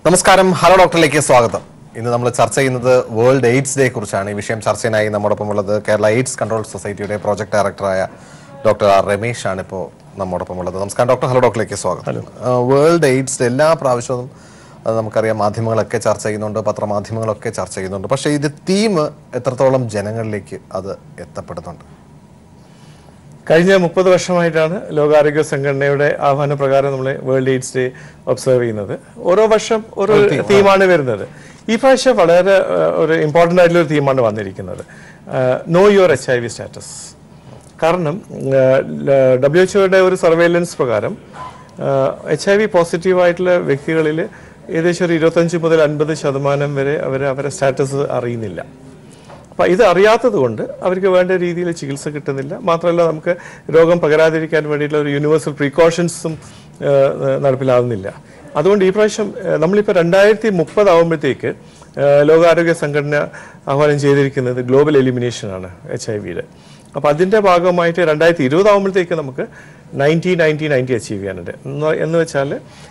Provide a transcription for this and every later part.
നമസ്കാരം ഹലോ ഡോക്ടറിലേക്ക് സ്വാഗതം ഇന്ന് നമ്മൾ ചർച്ച ചെയ്യുന്നത് വേൾഡ് എയ്ഡ്സ് ഡേ കുറിച്ചാണ് ഈ വിഷയം ചർച്ചയിനായി നമ്മോടൊപ്പം ഉള്ളത് കേരള എയ്ഡ്സ് കൺട്രോൾ സൊസൈറ്റിയുടെ പ്രോജക്ട് ഡയറക്ടറായ ഡോക്ടർ ആർ രമേശ് ആണ് ഇപ്പോൾ നമ്മോടൊപ്പം ഉള്ളത് നമസ്കാരം ഡോക്ടർ ഹലോ ഡോക്ടറിലേക്ക് സ്വാഗതം വേൾഡ് എയ്ഡ്സ് ഡേ എല്ലാ പ്രാവശ്യവും അത് നമുക്കറിയാം മാധ്യമങ്ങളൊക്കെ ചർച്ച ചെയ്യുന്നുണ്ട് പത്രമാധ്യമങ്ങളൊക്കെ ചർച്ച ചെയ്യുന്നുണ്ട് പക്ഷേ ഇത് തീം എത്രത്തോളം ജനങ്ങളിലേക്ക് അത് എത്തപ്പെടുന്നുണ്ട് കഴിഞ്ഞ മുപ്പത് വർഷമായിട്ടാണ് ലോകാരോഗ്യ സംഘടനയുടെ ആഹ്വാന പ്രകാരം നമ്മൾ വേൾഡ് എയ്ഡ്സ് ഡേ ഒബ്സർവ് ചെയ്യുന്നത് ഓരോ വർഷം ഒരു തീമാണ് വരുന്നത് ഈ പ്രാവശ്യം വളരെ ഏഹ്, ഒരു ഇമ്പോർട്ടൻ്റ് ആയിട്ടുള്ള ഒരു തീമാണ് വന്നിരിക്കുന്നത് know your H I V status കാരണം ഡബ്ല്യു എച്ച്ഒയുടെ ഒരു സർവേലൻസ് പ്രകാരം എച്ച് ഐ വി പോസിറ്റീവ് ആയിട്ടുള്ള വ്യക്തികളിൽ ഏകദേശം ഒരു ഇരുപത്തഞ്ച് മുതൽ അൻപത് ശതമാനം വരെ അവർ അവരുടെ സ്റ്റാറ്റസ് അറിയുന്നില്ല അപ്പോൾ ഇത് അറിയാത്തത് കൊണ്ട് അവർക്ക് വേണ്ട രീതിയിൽ ചികിത്സ കിട്ടുന്നില്ല മാത്രമല്ല നമുക്ക് രോഗം പകരാതിരിക്കാൻ വേണ്ടിയിട്ടുള്ള ഒരു യൂണിവേഴ്സൽ പ്രീക്കോഷൻസും നടപ്പിലാവുന്നില്ല അതുകൊണ്ട് ഈ പ്രാവശ്യം ഏഹ്, നമ്മളിപ്പോൾ രണ്ടായിരത്തി മുപ്പതാവുമ്പോഴത്തേക്ക് ലോകാരോഗ്യ സംഘടന ആഹ്വാനം ചെയ്തിരിക്കുന്നത് ഗ്ലോബൽ എലിമിനേഷൻ ആണ് എച്ച് ഐ വിയുടെ അപ്പോൾ അതിൻ്റെ ഭാഗമായിട്ട് രണ്ടായിരത്തി ഇരുപതാവുമ്പോഴത്തേക്ക് നമുക്ക് നയൻറ്റി നയൻറ്റി നയൻറ്റി അച്ചീവ് ചെയ്യാനുണ്ട് എന്ന് എന്ന് വെച്ചാൽ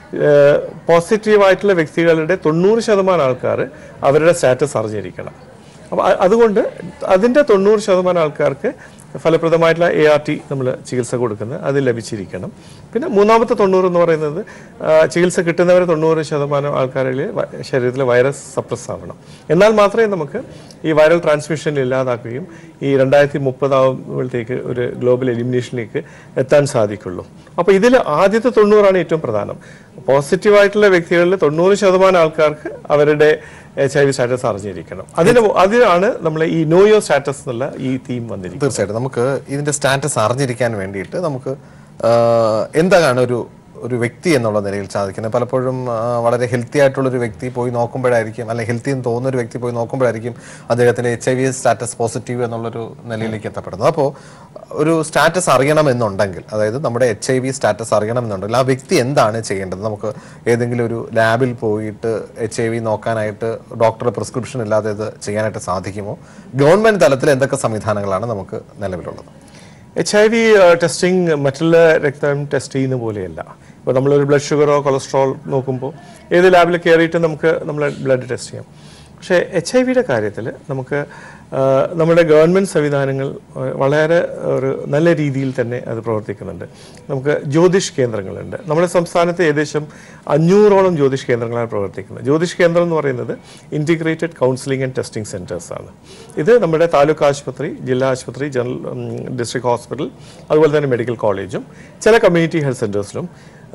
പോസിറ്റീവായിട്ടുള്ള വ്യക്തികളുടെ തൊണ്ണൂറ് ശതമാനം ആൾക്കാർ അവരുടെ സ്റ്റാറ്റസ് അറിഞ്ഞിരിക്കണം അപ്പോൾ അ- അതുകൊണ്ട് അതിൻ്റെ തൊണ്ണൂറ് ശതമാനം ആൾക്കാർക്ക് ഫലപ്രദമായിട്ടുള്ള എ ആർ ടി നമ്മൾ ചികിത്സ കൊടുക്കുന്നത് അത് ലഭിച്ചിരിക്കണം പിന്നെ മൂന്നാമത്തെ തൊണ്ണൂറ് എന്ന് പറയുന്നത് ആ, ചികിത്സ കിട്ടുന്നവർ തൊണ്ണൂറ് ശതമാനം ആൾക്കാരിൽ വ- ശരീരത്തിൽ വൈറസ് സപ്രസ് ആവണം എന്നാൽ മാത്രമേ നമുക്ക് ഈ വൈറൽ ട്രാൻസ്മിഷൻ ഇല്ലാതാക്കുകയും ഈ രണ്ടായിരത്തി മുപ്പതാവുമ്പോഴത്തേക്ക് ഒരു ഗ്ലോബൽ എലിമിനേഷനിലേക്ക് എത്താൻ സാധിക്കുള്ളൂ അപ്പോൾ ഇതിൽ ആദ്യത്തെ തൊണ്ണൂറാണ് ഏറ്റവും പ്രധാനം പോസിറ്റീവായിട്ടുള്ള വ്യക്തികളിൽ തൊണ്ണൂറ് ശതമാനം ആൾക്കാർക്ക് അവരുടെ എച്ച് ഐ വി സ്റ്റാറ്റസ് അറിഞ്ഞിരിക്കണം അതിന് അതിനാണ് നമ്മൾ ഈ നോ യോ സ്റ്റാറ്റസ് എന്നുള്ള ഈ തീം വന്നിരിക്കുന്നത് തീർച്ചയായിട്ടും നമുക്ക് ഇതിന്റെ സ്റ്റാറ്റസ് അറിഞ്ഞിരിക്കാൻ വേണ്ടിയിട്ട് നമുക്ക് ആ, എന്താണ് ഒരു ഒരു വ്യക്തി എന്നുള്ള നിലയിൽ സാധിക്കുന്നത് പലപ്പോഴും ആ, വളരെ ഹെൽത്തി ആയിട്ടുള്ള ഒരു വ്യക്തി പോയി നോക്കുമ്പോഴായിരിക്കും അല്ലെങ്കിൽ ഹെൽത്തി എന്ന് തോന്നുന്ന ഒരു വ്യക്തി പോയി നോക്കുമ്പോഴായിരിക്കും അദ്ദേഹത്തിന്റെ H I V status positive എന്നുള്ളൊരു നിലയിലേക്ക് എത്തപ്പെടുന്നത് അപ്പോൾ ഒരു സ്റ്റാറ്റസ് അറിയണമെന്നുണ്ടെങ്കിൽ അതായത് നമ്മുടെ എച്ച് ഐ വി സ്റ്റാറ്റസ് അറിയണമെന്നുണ്ടെങ്കിൽ ആ വ്യക്തി എന്താണ് ചെയ്യേണ്ടത് നമുക്ക് ഏതെങ്കിലും ഒരു ലാബിൽ പോയിട്ട് എച്ച് ഐ വി നോക്കാനായിട്ട് ഡോക്ടറുടെ പ്രിസ്ക്രിപ്ഷൻ ഇല്ലാതെ ഇത് ചെയ്യാനായിട്ട് സാധിക്കുമോ ഗവൺമെന്റ് തലത്തിൽ എന്തൊക്കെ സംവിധാനങ്ങളാണ് നമുക്ക് നിലവിലുള്ളത് എച്ച് ഐ വി ടെസ്റ്റിംഗ് മറ്റുള്ള രക്തം ടെസ്റ്റ് ചെയ്യുന്ന പോലെയല്ല ഇപ്പോൾ നമ്മളൊരു ബ്ലഡ് ഷുഗറോ കൊളസ്ട്രോൾ നോക്കുമ്പോൾ ഏത് ലാബിൽ കയറിയിട്ട് നമുക്ക് നമ്മളെ ബ്ലഡ് ടെസ്റ്റ് ചെയ്യാം പക്ഷേ എച്ച് ഐ വിയുടെ കാര്യത്തിൽ നമുക്ക് ആ, നമ്മുടെ ഗവൺമെൻറ് സംവിധാനങ്ങൾ ആ, വളരെ ഒരു നല്ല രീതിയിൽ തന്നെ അത് പ്രവർത്തിക്കുന്നുണ്ട് നമുക്ക് ജ്യോതിഷ് കേന്ദ്രങ്ങളുണ്ട് നമ്മുടെ സംസ്ഥാനത്ത് ഏകദേശം അഞ്ഞൂറോളം ജ്യോതിഷ് കേന്ദ്രങ്ങളാണ് പ്രവർത്തിക്കുന്നത് ജ്യോതിഷ് കേന്ദ്രം എന്ന് പറയുന്നത് integrated counselling and testing centres ആണ് ഇത് നമ്മുടെ താലൂക്ക് ആശുപത്രി ജില്ലാ ആശുപത്രി ജനറൽ ഡിസ്ട്രിക്ട് ഹോസ്പിറ്റൽ അതുപോലെ തന്നെ മെഡിക്കൽ കോളേജും ചില കമ്മ്യൂണിറ്റി ഹെൽത്ത് സെൻറ്റേഴ്സിലും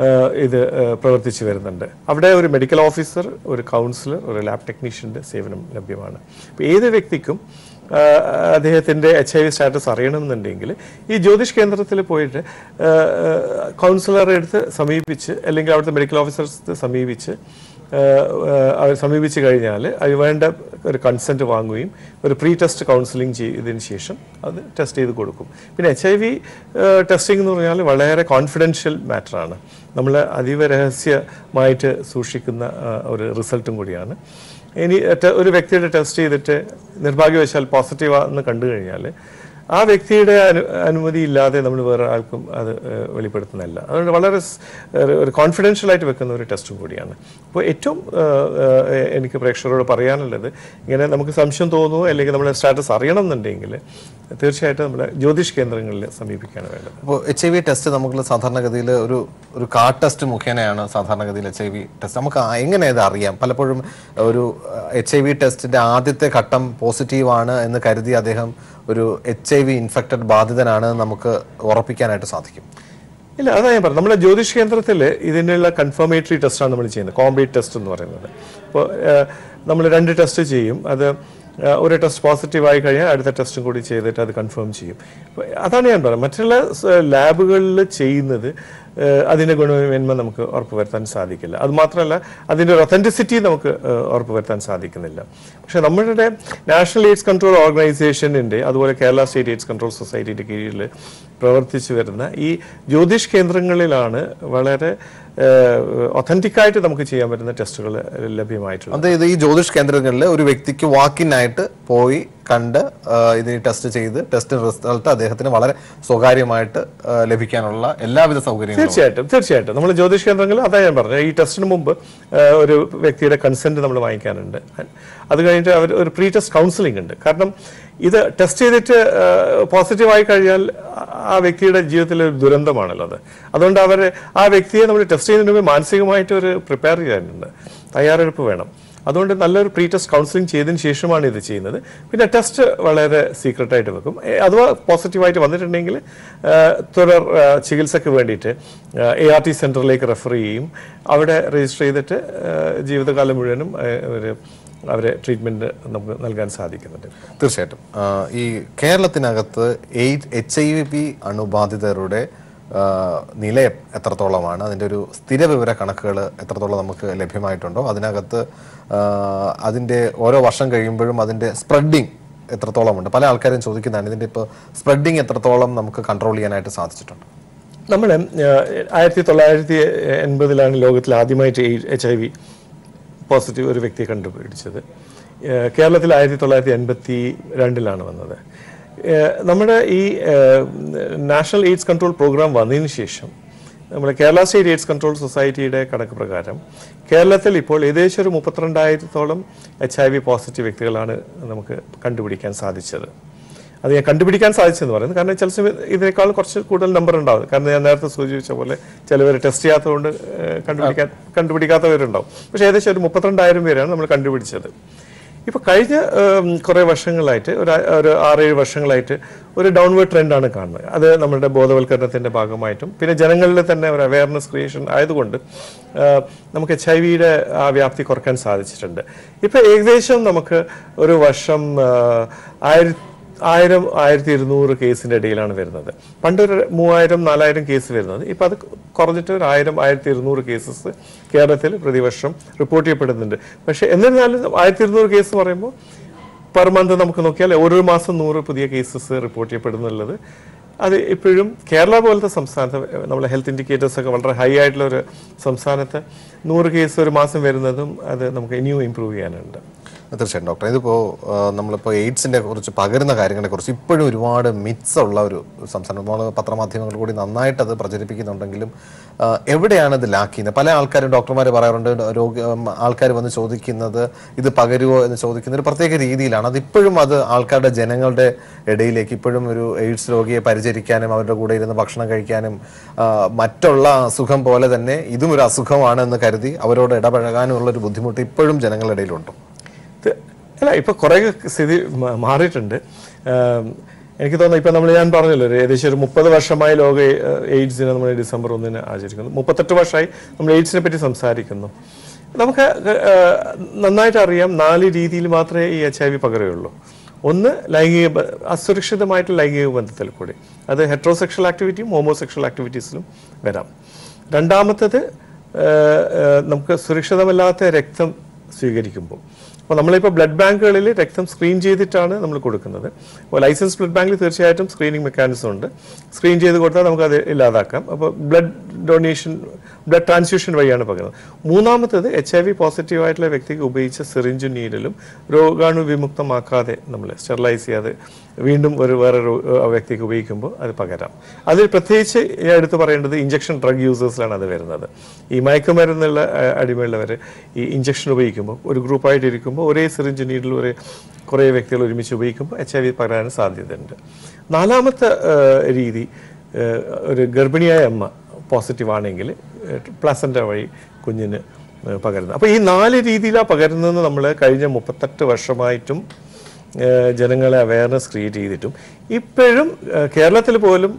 ഇത് ആ, പ്രവർത്തിച്ചു വരുന്നുണ്ട് അവിടെ ഒരു മെഡിക്കൽ ഓഫീസർ ഒരു കൗൺസിലർ ഒരു ലാബ് ടെക്നീഷ്യൻ്റെ സേവനം ലഭ്യമാണ് അപ്പോൾ ഏത് വ്യക്തിക്കും ആ, അദ്ദേഹത്തിൻ്റെ എച്ച് ഐ വി സ്റ്റാറ്റസ് അറിയണമെന്നുണ്ടെങ്കിൽ ഈ ജ്യോതിഷ് കേന്ദ്രത്തിൽ പോയിട്ട് ആ, ആ, കൗൺസിലറെ അടുത്ത് സമീപിച്ച് അല്ലെങ്കിൽ അവിടുത്തെ മെഡിക്കൽ ഓഫീസേഴ്സ് സമീപിച്ച് ആ, ആ, അവർ സമീപിച്ച് കഴിഞ്ഞാൽ അത് വേണ്ട ഒരു കൺസെൻറ്റ് വാങ്ങുകയും ഒരു പ്രീ ടെസ്റ്റ് കൗൺസിലിംഗ് ചെയ്തതിന് ശേഷം അത് ടെസ്റ്റ് ചെയ്ത് കൊടുക്കും പിന്നെ എച്ച് ഐ വി ടെസ്റ്റിംഗ് എന്ന് പറഞ്ഞാൽ വളരെ കോൺഫിഡൻഷ്യൽ മാറ്ററാണ് നമ്മൾ അതീവ രഹസ്യമായിട്ട് സൂക്ഷിക്കുന്ന ആ, ഒരു റിസൾട്ടും കൂടിയാണ് ഇനി ടെ- ഒരു വ്യക്തിയുടെ ടെസ്റ്റ് ചെയ്തിട്ട് നിർഭാഗ്യവശാൽ പോസിറ്റീവ് ആണെന്ന് കണ്ടു കഴിഞ്ഞാൽ ആ വ്യക്തിയുടെ അനു അനുമതി ഇല്ലാതെ നമ്മൾ വേറെ ആൾക്കും അത് ഏഹ്, വെളിപ്പെടുത്തുന്നില്ല അതുകൊണ്ട് വളരെ സ്- ഒരു- ഒരു കോൺഫിഡൻഷ്യൽ ആയിട്ട് വെക്കുന്ന ഒരു ടെസ്റ്റും കൂടിയാണ് അപ്പോൾ ഏറ്റവും ഏഹ്, ഏഹ്, എനിക്ക് പ്രേക്ഷകരോട് പറയാനുള്ളത് ഇങ്ങനെ നമുക്ക് സംശയം തോന്നുന്നു അല്ലെങ്കിൽ നമ്മുടെ സ്റ്റാറ്റസ് അറിയണം എന്നുണ്ടെങ്കിൽ തീർച്ചയായിട്ടും നമ്മുടെ ജ്യോതിഷ് കേന്ദ്രങ്ങളിൽ സമീപിക്കുകയാണ് വേണ്ടത് അപ്പോൾ എച്ച് ഐ വി ടെസ്റ്റ് നമുക്ക് സാധാരണഗതിയിൽ ഒരു ഒരു കാർഡ് ടെസ്റ്റ് മുഖേനയാണ് സാധാരണഗതിയിൽ എച്ച് ഐ വി ടെസ്റ്റ് നമുക്ക് ആ- എങ്ങനെ ഇത് അറിയാം പലപ്പോഴും ഒരു എച്ച് ഐ വി ടെസ്റ്റിന്റെ ആദ്യത്തെ ഘട്ടം പോസിറ്റീവ് ആണ് എന്ന് കരുതി അദ്ദേഹം ഒരു എച്ച് ഐ വി ഇൻഫെക്റ്റഡ് ബാധിതനാണ് എന്ന് നമുക്ക് ഉറപ്പിക്കാനായിട്ട് സാധിക്കും ഇല്ല അതാ ഞാൻ പറഞ്ഞു നമ്മുടെ ജ്യോതിഷ് കേന്ദ്രത്തിൽ ഇതിനുള്ള കൺഫർമേറ്ററി ടെസ്റ്റാണ് നമ്മൾ ചെയ്യുന്നത് കോംപ്ലീറ്റ് ടെസ്റ്റ് എന്ന് പറയുന്നത് അപ്പോൾ നമ്മൾ രണ്ട് ടെസ്റ്റ് ചെയ്യും അത് ആ, ഒരു ടെസ്റ്റ് പോസിറ്റീവ് ആയി കഴിഞ്ഞാൽ അടുത്ത ടെസ്റ്റും കൂടി ചെയ്തിട്ട് അത് കൺഫേം ചെയ്യും അപ്പോൾ അതാണ് ഞാൻ പറയുന്നത് മറ്റുള്ള ലാബുകളിൽ ചെയ്യുന്നത് ആ, അതിൻ്റെ ഗുണമേന്മ നമുക്ക് ഉറപ്പുവരുത്താൻ സാധിക്കില്ല അത് മാത്രമല്ല അതിൻ്റെ ഒരു ഒത്തൻറ്റിസിറ്റി നമുക്ക് ആ, ഉറപ്പുവരുത്താൻ സാധിക്കുന്നില്ല പക്ഷേ നമ്മളുടെ നാഷണൽ എയ്ഡ്സ് കൺട്രോൾ ഓർഗനൈസേഷനിൻ്റെ അതുപോലെ കേരള സ്റ്റേറ്റ് എയ്ഡ്സ് കൺട്രോൾ സൊസൈറ്റിയുടെ കീഴിൽ പ്രവർത്തിച്ചു വരുന്ന ഈ ജ്യോതിഷ് കേന്ദ്രങ്ങളിലാണ് വളരെ ഒത്തൻറ്റിക്കായിട്ട് നമുക്ക് ചെയ്യാൻ പറ്റുന്ന ടെസ്റ്റുകൾ ലഭ്യമായിട്ടുള്ളത് അതായത് ഈ ജ്യോതിഷ് കേന്ദ്രങ്ങളിൽ ഒരു വ്യക്തിക്ക് വാക്കിനായിട്ട് പോയി കണ്ട് ആ, ഇത് ടെസ്റ്റ് ചെയ്ത് ടെസ്റ്റ് റിസൾട്ട് അദ്ദേഹത്തിന് വളരെ സ്വകാര്യമായിട്ട് ആ, ലഭിക്കാനുള്ള എല്ലാവിധ സൗകര്യങ്ങളും തീർച്ചയായിട്ടും തീർച്ചയായിട്ടും നമ്മൾ ജ്യോതിഷ കേന്ദ്രങ്ങളിൽ അതാ ഞാൻ പറഞ്ഞത് ഈ ടെസ്റ്റിന് മുമ്പ് ആ, ഒരു വ്യക്തിയുടെ കൺസെന്റ് നമ്മൾ വാങ്ങിക്കാനുണ്ട് അത് കഴിഞ്ഞിട്ട് അവർ ഒരു പ്രീ ടെസ്റ്റ് കൗൺസിലിംഗ് ഉണ്ട് കാരണം ഇത് ടെസ്റ്റ് ചെയ്തിട്ട് പോസിറ്റീവ് ആയി കഴിഞ്ഞാൽ ആ- ആ വ്യക്തിയുടെ ജീവിതത്തിലെ ഒരു ദുരന്തമാണല്ലോ അത് അതുകൊണ്ട് അവർ ആ വ്യക്തിയെ നമ്മൾ ടെസ്റ്റ് ചെയ്യുന്നതിന് മുമ്പ് മാനസികമായിട്ട് ഒരു പ്രിപ്പയർ ചെയ്യാനുണ്ട് തയ്യാറെടുപ്പ് വേണം അതുകൊണ്ട് നല്ലൊരു പ്രീ ടെസ്റ്റ് കൗൺസിലിംഗ് ചെയ്തതിന് ശേഷമാണ് ഇത് ചെയ്യുന്നത് പിന്നെ ടെസ്റ്റ് വളരെ സീക്രട്ട് ആയിട്ട് വെക്കും ഏ, അഥവാ പോസിറ്റീവായിട്ട് വന്നിട്ടുണ്ടെങ്കിൽ ആ, തുടർ ആ, ചികിത്സയ്ക്ക് വേണ്ടിയിട്ട് എ ആർ ടി സെൻറ്ററിലേക്ക് റെഫർ ചെയ്യും അവിടെ രജിസ്റ്റർ ചെയ്തിട്ട് ആ, ജീവിതകാലം മുഴുവനും ആ, ഒരു അവരെ ട്രീറ്റ്മെൻറ്റ് നമുക്ക് നൽകാൻ സാധിക്കുന്നുണ്ട് തീർച്ചയായിട്ടും ആ, ഈ കേരളത്തിനകത്ത് എച്ച് ഐ വി അണുബാധിതരുടെ ആ, നിലയം എത്രത്തോളമാണ് അതിൻ്റെ ഒരു സ്ഥിര വിവര കണക്കുകൾ എത്രത്തോളം നമുക്ക് ലഭ്യമായിട്ടുണ്ടോ അതിനകത്ത് ആ, അതിൻ്റെ ഓരോ വർഷം കഴിയുമ്പോഴും അതിൻ്റെ സ്പ്രെഡിങ് എത്രത്തോളം ഉണ്ട് പല ആൾക്കാരും ചോദിക്കുന്നതാണ് ഇതിൻ്റെ ഇപ്പോൾ സ്പ്രെഡിങ് എത്രത്തോളം നമുക്ക് കൺട്രോൾ ചെയ്യാനായിട്ട് സാധിച്ചിട്ടുണ്ട് നമ്മുടെ ആയിരത്തി തൊള്ളായിരത്തി എൺപതിലാണ് ലോകത്തിൽ ആദ്യമായിട്ട് എച്ച് ഐ വി പോസിറ്റീവ് ഒരു വ്യക്തിയെ കണ്ടുപിടിച്ചത് ഏഹ് കേരളത്തിൽ ആയിരത്തി തൊള്ളായിരത്തി എൺപത്തി രണ്ടിലാണ് വന്നത് ഏഹ് നമ്മുടെ ഈ ഏഹ് നാഷണൽ എയ്ഡ്സ് കൺട്രോൾ പ്രോഗ്രാം വന്നതിന് ശേഷം നമ്മുടെ കേരള സ്റ്റേറ്റ് എയ്ഡ്സ് കൺട്രോൾ സൊസൈറ്റിയുടെ കണക്ക് പ്രകാരം കേരളത്തിൽ ഇപ്പോൾ ഏകദേശം ഒരു മുപ്പത്തിരണ്ടായിരത്തോളം എച്ച് ഐ വി പോസിറ്റീവ് വ്യക്തികളാണ് നമുക്ക് കണ്ടുപിടിക്കാൻ സാധിച്ചത് അത് ഞാൻ കണ്ടുപിടിക്കാൻ സാധിച്ചെന്ന് പറയുന്നത് കാരണം ചില സമയം ഇതിനേക്കാൾ കുറച്ച് കൂടുതൽ നമ്പർ ഉണ്ടാവും കാരണം ഞാൻ നേരത്തെ സൂചിപ്പിച്ച പോലെ ചിലവർ ടെസ്റ്റ് ചെയ്യാത്തതുകൊണ്ട് ഏഹ്, കണ്ടുപിടിക്കാൻ കണ്ടുപിടിക്കാത്തവരുണ്ടാവും പക്ഷേ ഏകദേശം ഒരു മുപ്പത്തിരണ്ടായിരം പേരാണ് നമ്മൾ കണ്ടുപിടിച്ചത് ഇപ്പോൾ കഴിഞ്ഞ ഏം, കുറേ വർഷങ്ങളായിട്ട് ഒരു ആ- ഒരു ആറേഴ് വർഷങ്ങളായിട്ട് ഒരു ഡൗൺവേർഡ് ട്രെൻഡാണ് കാണുന്നത് അത് നമ്മുടെ ബോധവൽക്കരണത്തിൻ്റെ ഭാഗമായിട്ടും പിന്നെ ജനങ്ങളിൽ തന്നെ ഒരു അവയർനെസ് ക്രിയേഷൻ ആയതുകൊണ്ട് ആ, നമുക്ക് എച്ച് ഐ വിയുടെ ആ വ്യാപ്തി കുറയ്ക്കാൻ സാധിച്ചിട്ടുണ്ട് ഇപ്പോൾ ഏകദേശം നമുക്ക് ഒരു വർഷം ആ, ആയിരത്തി ആയിരം ആയിരത്തി ഇരുന്നൂറ് കേസിന്റെ ഇടയിലാണ് വരുന്നത് പണ്ട് ഒരു മൂവായിരം നാലായിരം കേസ് വരുന്നത് ഇപ്പം അത് കുറഞ്ഞിട്ട് ഒരു ആയിരം ആയിരത്തി ഇരുന്നൂറ് കേസസ് കേരളത്തിൽ പ്രതിവർഷം റിപ്പോർട്ട് ചെയ്യപ്പെടുന്നുണ്ട് പക്ഷേ എന്നിരുന്നാലും ആയിരത്തി ഇരുന്നൂറ് കേസ് പറയുമ്പോൾ പെർ മന്ത് നമുക്ക് നോക്കിയാൽ ഓരോ മാസം നൂറ് പുതിയ കേസസ് റിപ്പോർട്ട് ചെയ്യപ്പെടുന്നുള്ളത് അത് ഇപ്പോഴും കേരള പോലത്തെ സംസ്ഥാനത്ത് നമ്മളെ ഹെൽത്ത് ഇൻഡിക്കേറ്റേഴ്സ് ഒക്കെ വളരെ ഹൈ ആയിട്ടുള്ള ഒരു സംസ്ഥാനത്ത് നൂറ് കേസ് ഒരു മാസം വരുന്നതും അത് നമുക്ക് ഇനിയും ഇമ്പ്രൂവ് ചെയ്യാനുണ്ട് തീർച്ചയായും ഡോക്ടർ ഇതിപ്പോൾ നമ്മളിപ്പോൾ എയ്ഡ്സിൻ്റെ കുറിച്ച് പകരുന്ന കാര്യങ്ങളെ കുറിച്ച് ഇപ്പോഴും ഒരുപാട് മിത്സ് ഉള്ള ഒരു സംസ്ഥാനം നമ്മൾ പത്രമാധ്യമങ്ങൾ കൂടി നന്നായിട്ട് അത് പ്രചരിപ്പിക്കുന്നുണ്ടെങ്കിലും ആ, എവിടെയാണ് ഇത് ലാക്ക് ചെയ്യുന്നത് പല ആൾക്കാരും ഡോക്ടർമാർ പറയാറുണ്ട് രോഗി ആൾക്കാർ വന്ന് ചോദിക്കുന്നത് ഇത് പകരുമോ എന്ന് ചോദിക്കുന്ന ഒരു പ്രത്യേക രീതിയിലാണ് അതിപ്പോഴും അത് ആൾക്കാരുടെ ജനങ്ങളുടെ ഇടയിലേക്ക് ഇപ്പോഴും ഒരു എയ്ഡ്സ് രോഗിയെ പരിചരിക്കാനും അവരുടെ കൂടെ ഇരുന്ന് ഭക്ഷണം കഴിക്കാനും ആ, മറ്റുള്ള അസുഖം പോലെ തന്നെ ഇതും ഒരു അസുഖമാണ് എന്ന് കരുതി അവരോട് ഇടപഴകാനുമുള്ള ഒരു ബുദ്ധിമുട്ട് ഇപ്പോഴും ജനങ്ങളുടെ ഇടയിലുണ്ട് ഇത് അല്ല ഇപ്പൊ കുറെ സ്ഥിതി മ- മാറിയിട്ടുണ്ട് ആം, എനിക്ക് തോന്നുന്നു ഇപ്പൊ നമ്മൾ ഞാൻ പറഞ്ഞല്ലോ ഒരു ഏകദേശം ഒരു മുപ്പത് വർഷമായി ലോക എ- എയ്ഡ്സിനെ നമ്മൾ ഡിസംബർ ഒന്നിന് ആചരിക്കുന്നു മുപ്പത്തെട്ട് വർഷമായി നമ്മൾ എയ്ഡ്സിനെ പറ്റി സംസാരിക്കുന്നു നമുക്ക് ആ, നന്നായിട്ട് അറിയാം നാല് രീതിയിൽ മാത്രമേ ഈ എച്ച് ഐ വി പകരുകയുള്ളൂ ഒന്ന് ലൈംഗിക ബ- അസുരക്ഷിതമായിട്ട് ലൈംഗിക ബന്ധത്തിൽ കൂടി അത് ഹെട്രോസെക്ഷൽ ആക്ടിവിറ്റിയും ഹോമോസെക്ഷൽ ആക്ടിവിറ്റീസിലും വരാം രണ്ടാമത്തത് ആ, ആ, നമുക്ക് സുരക്ഷിതമല്ലാത്ത രക്തം സ്വീകരിക്കുമ്പോൾ അപ്പോൾ നമ്മളിപ്പോൾ ബ്ലഡ് ബാങ്കുകളിൽ രക്തം സ്ക്രീൻ ചെയ്തിട്ടാണ് നമ്മൾ കൊടുക്കുന്നത് അപ്പോൾ ലൈസൻസ് ബ്ലഡ് ബാങ്കിൽ തീർച്ചയായിട്ടും സ്ക്രീനിങ് മെക്കാനിസം ഉണ്ട് സ്ക്രീൻ ചെയ്ത് കൊടുത്താൽ നമുക്കത് ഇല്ലാതാക്കാം അപ്പോൾ ബ്ലഡ് ഡൊണേഷൻ ബ്ലഡ് ട്രാൻസ്ഫ്യൂഷൻ വഴിയാണ് പകരുന്നത് മൂന്നാമത്തത് എച്ച് ഐ വി പോസിറ്റീവ് ആയിട്ടുള്ള വ്യക്തിക്ക് ഉപയോഗിച്ച സിറിഞ്ചും നീഡിലും രോഗാണു വിമുക്തമാക്കാതെ നമ്മൾ സ്റ്റെറിലൈസ് ചെയ്യാതെ വീണ്ടും ഒരു വേറെ രോ- ആ വ്യക്തിക്ക് ഉപയോഗിക്കുമ്പോൾ അത് പകരാം അതിൽ പ്രത്യേകിച്ച് ഞാൻ എടുത്തു പറയേണ്ടത് ഇഞ്ചക്ഷൻ ഡ്രഗ് യൂസേഴ്സിലാണ് അത് വരുന്നത് ഈ മയക്കുമരുന്നുള്ള ആ, അടിമയുള്ളവർ ഈ ഇഞ്ചക്ഷൻ ഉപയോഗിക്കുമ്പോൾ ഒരു ഗ്രൂപ്പായിട്ട് ഇരിക്കുമ്പോൾ ഒരേ സിറിഞ്ച് നീഡിൽ ഒരേ കുറേ വ്യക്തികൾ ഒരുമിച്ച് ഉപയോഗിക്കുമ്പോൾ എച്ച് ഐ വി പകരാൻ സാധ്യതയുണ്ട് നാലാമത്തെ ആ, രീതി ആ, ഒരു ഗർഭിണിയായ അമ്മ പോസിറ്റീവ് ആണെങ്കിൽ പ്ലസൻ്റ വഴി കുഞ്ഞിന് ആ, പകരുന്നത് അപ്പോൾ ഈ നാല് രീതിയിലാണ് പകരുന്നതെന്ന് നമ്മൾ കഴിഞ്ഞ മുപ്പത്തെട്ട് വർഷമായിട്ടും ഏഹ് ജനങ്ങളെ അവയർനെസ് ക്രിയേറ്റ് ചെയ്തിട്ടും ഇപ്പോഴും ഏഹ് കേരളത്തിൽ പോലും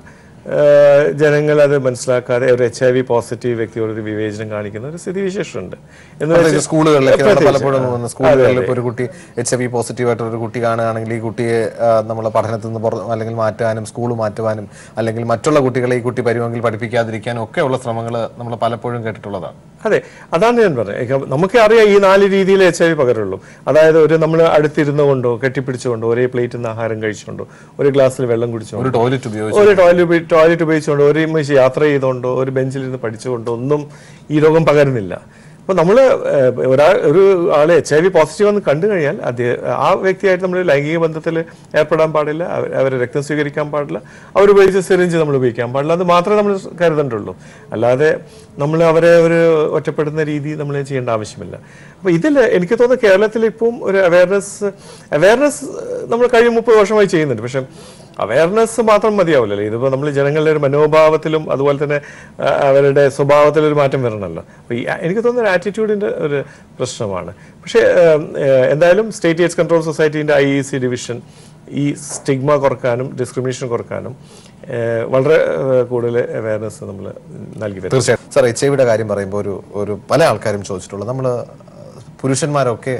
ഏഹ് ജനങ്ങൾ അത് മനസ്സിലാക്കാതെ ഒരു എച്ച് ഐ വി പോസിറ്റീവ് വ്യക്തിയോട് ഒരു വിവേചനം കാണിക്കുന്ന ഒരു സ്ഥിതിവിശേഷമുണ്ട് എന്ന് പ്രത്യേകിച്ച് വെച്ചാൽ- സ്കൂളുകളിലൊക്കെ നമ്മൾ പ്രത്യേകിച്ച്, പലപ്പോഴും ആ. വന്ന് സ്കൂളുകളിൽ ഇപ്പോൾ ഒരു കുട്ടി എച്ച് ഐ വി പോസിറ്റീവ് ആയിട്ട് ഒരു കുട്ടി കാണുകയാണെങ്കിൽ ഈ കുട്ടിയെ നമ്മൾ പഠനത്തിൽ നിന്ന് പുറ അല്ലെങ്കിൽ മാറ്റാനും സ്കൂൾ മാറ്റുവാനും അല്ലെങ്കിൽ മറ്റുള്ള കുട്ടികളെ ഈ കുട്ടി വരുമെങ്കിൽ പഠിപ്പിക്കാതിരിക്കാനും ഒക്കെയുള്ള ശ്രമങ്ങൾ നമ്മൾ പലപ്പോഴും കേട്ടിട്ടുള്ളതാണ് അതെ അതാണ് ഞാൻ പറഞ്ഞത് നമുക്ക് അറിയാം ഈ നാല് രീതിയിൽ എച്ച് ഐ വി പകരുള്ളൂ അതായത് ഒരു നമ്മൾ അടുത്തിരുന്നു കൊണ്ടോ കെട്ടിപ്പിടിച്ചുകൊണ്ടോ ഒരേ പ്ലേറ്റിൽ നിന്ന് ആഹാരം കഴിച്ചുകൊണ്ടോ ഒരു ഗ്ലാസ്സിൽ വെള്ളം കുടിച്ചുകൊണ്ടോ ഒരു ടോയ്ലറ്റ് ഉപയോഗിച്ച് ഒരു ടോയ്ലറ്റ് ടോയ്ലറ്റ് ഉപയോഗിച്ചുകൊണ്ടോ ഒരുമിച്ച് യാത്ര ചെയ്തുകൊണ്ടോ ഒരു ബെഞ്ചിൽ ഇരുന്ന് പഠിച്ചുകൊണ്ടോ ഒന്നും ഈ രോഗം പകരുന്നില്ല അപ്പോൾ നമ്മൾ ഒരാൾ ഒരു ആൾ എച്ച് ഐ വി പോസിറ്റീവ് എന്ന് കണ്ടു കഴിഞ്ഞാൽ അത് ആ വ്യക്തിയായിട്ട് നമ്മൾ ലൈംഗിക ബന്ധത്തിൽ ഏർപ്പെടാൻ പാടില്ല അവ- അവരെ രക്തം സ്വീകരിക്കാൻ പാടില്ല അവർ ഉപയോഗിച്ച സിറിഞ്ച് നമ്മൾ ഉപയോഗിക്കാൻ പാടില്ല അത് മാത്രമേ നമ്മൾ കരുതണ്ടുള്ളൂ അല്ലാതെ നമ്മൾ അവരെ ഒരു ഒറ്റപ്പെടുന്ന രീതി നമ്മൾ ചെയ്യേണ്ട ആവശ്യമില്ല അപ്പോൾ ഇതിൽ എനിക്ക് തോന്നുന്നു കേരളത്തിൽ ഇപ്പം ഒരു അവയർനെസ് അവയർനെസ് നമ്മൾ കഴിഞ്ഞ മുപ്പത് വർഷമായി ചെയ്യുന്നുണ്ട് പക്ഷേ അവയർനെസ് മാത്രം മതിയാവില്ലല്ലോ ഇതിപ്പോൾ നമ്മൾ ജനങ്ങളുടെ ഒരു മനോഭാവത്തിലും അതുപോലെ തന്നെ ആ, അവരുടെ സ്വഭാവത്തിലും ഒരു മാറ്റം വരണമല്ലോ അപ്പോൾ ഈ എനിക്ക് തോന്നുന്ന ഒരു ആറ്റിറ്റ്യൂഡിൻ്റെ ഒരു പ്രശ്നമാണ് പക്ഷേ ഏം, ഏ, എന്തായാലും സ്റ്റേറ്റ് എയ്ഡ്സ് കൺട്രോൾ സൊസൈറ്റീൻ്റെ ഐ ഇ സി ഡിവിഷൻ ഈ സ്റ്റിഗ്മ കുറക്കാനും ഡിസ്ക്രിമിനേഷൻ കുറക്കാനും ഏ, വളരെ ഏ, കൂടുതൽ അവയർനെസ് നമ്മൾ നൽകി വരും തീർച്ചയായും സാർ എച്ച് ഐ വിയുടെ കാര്യം പറയുമ്പോൾ ഒരു ഒരു പല ആൾക്കാരും ചോദിച്ചിട്ടുള്ളത് നമ്മൾ പുരുഷന്മാരൊക്കെ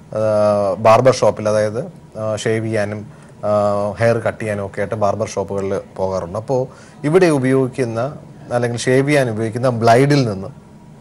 ബാർബർ ഷോപ്പിൽ അതായത് ഷേവ് ചെയ്യാനും ഹെയർ കട്ട് ചെയ്യാനും ഒക്കെ ആയിട്ട് ബാർബർ ഷോപ്പുകളിൽ പോകാറുണ്ട് അപ്പോൾ ഇവിടെ ഉപയോഗിക്കുന്ന അല്ലെങ്കിൽ ഷേവ് ചെയ്യാൻ ഉപയോഗിക്കുന്ന ബ്ലൈഡിൽ നിന്ന്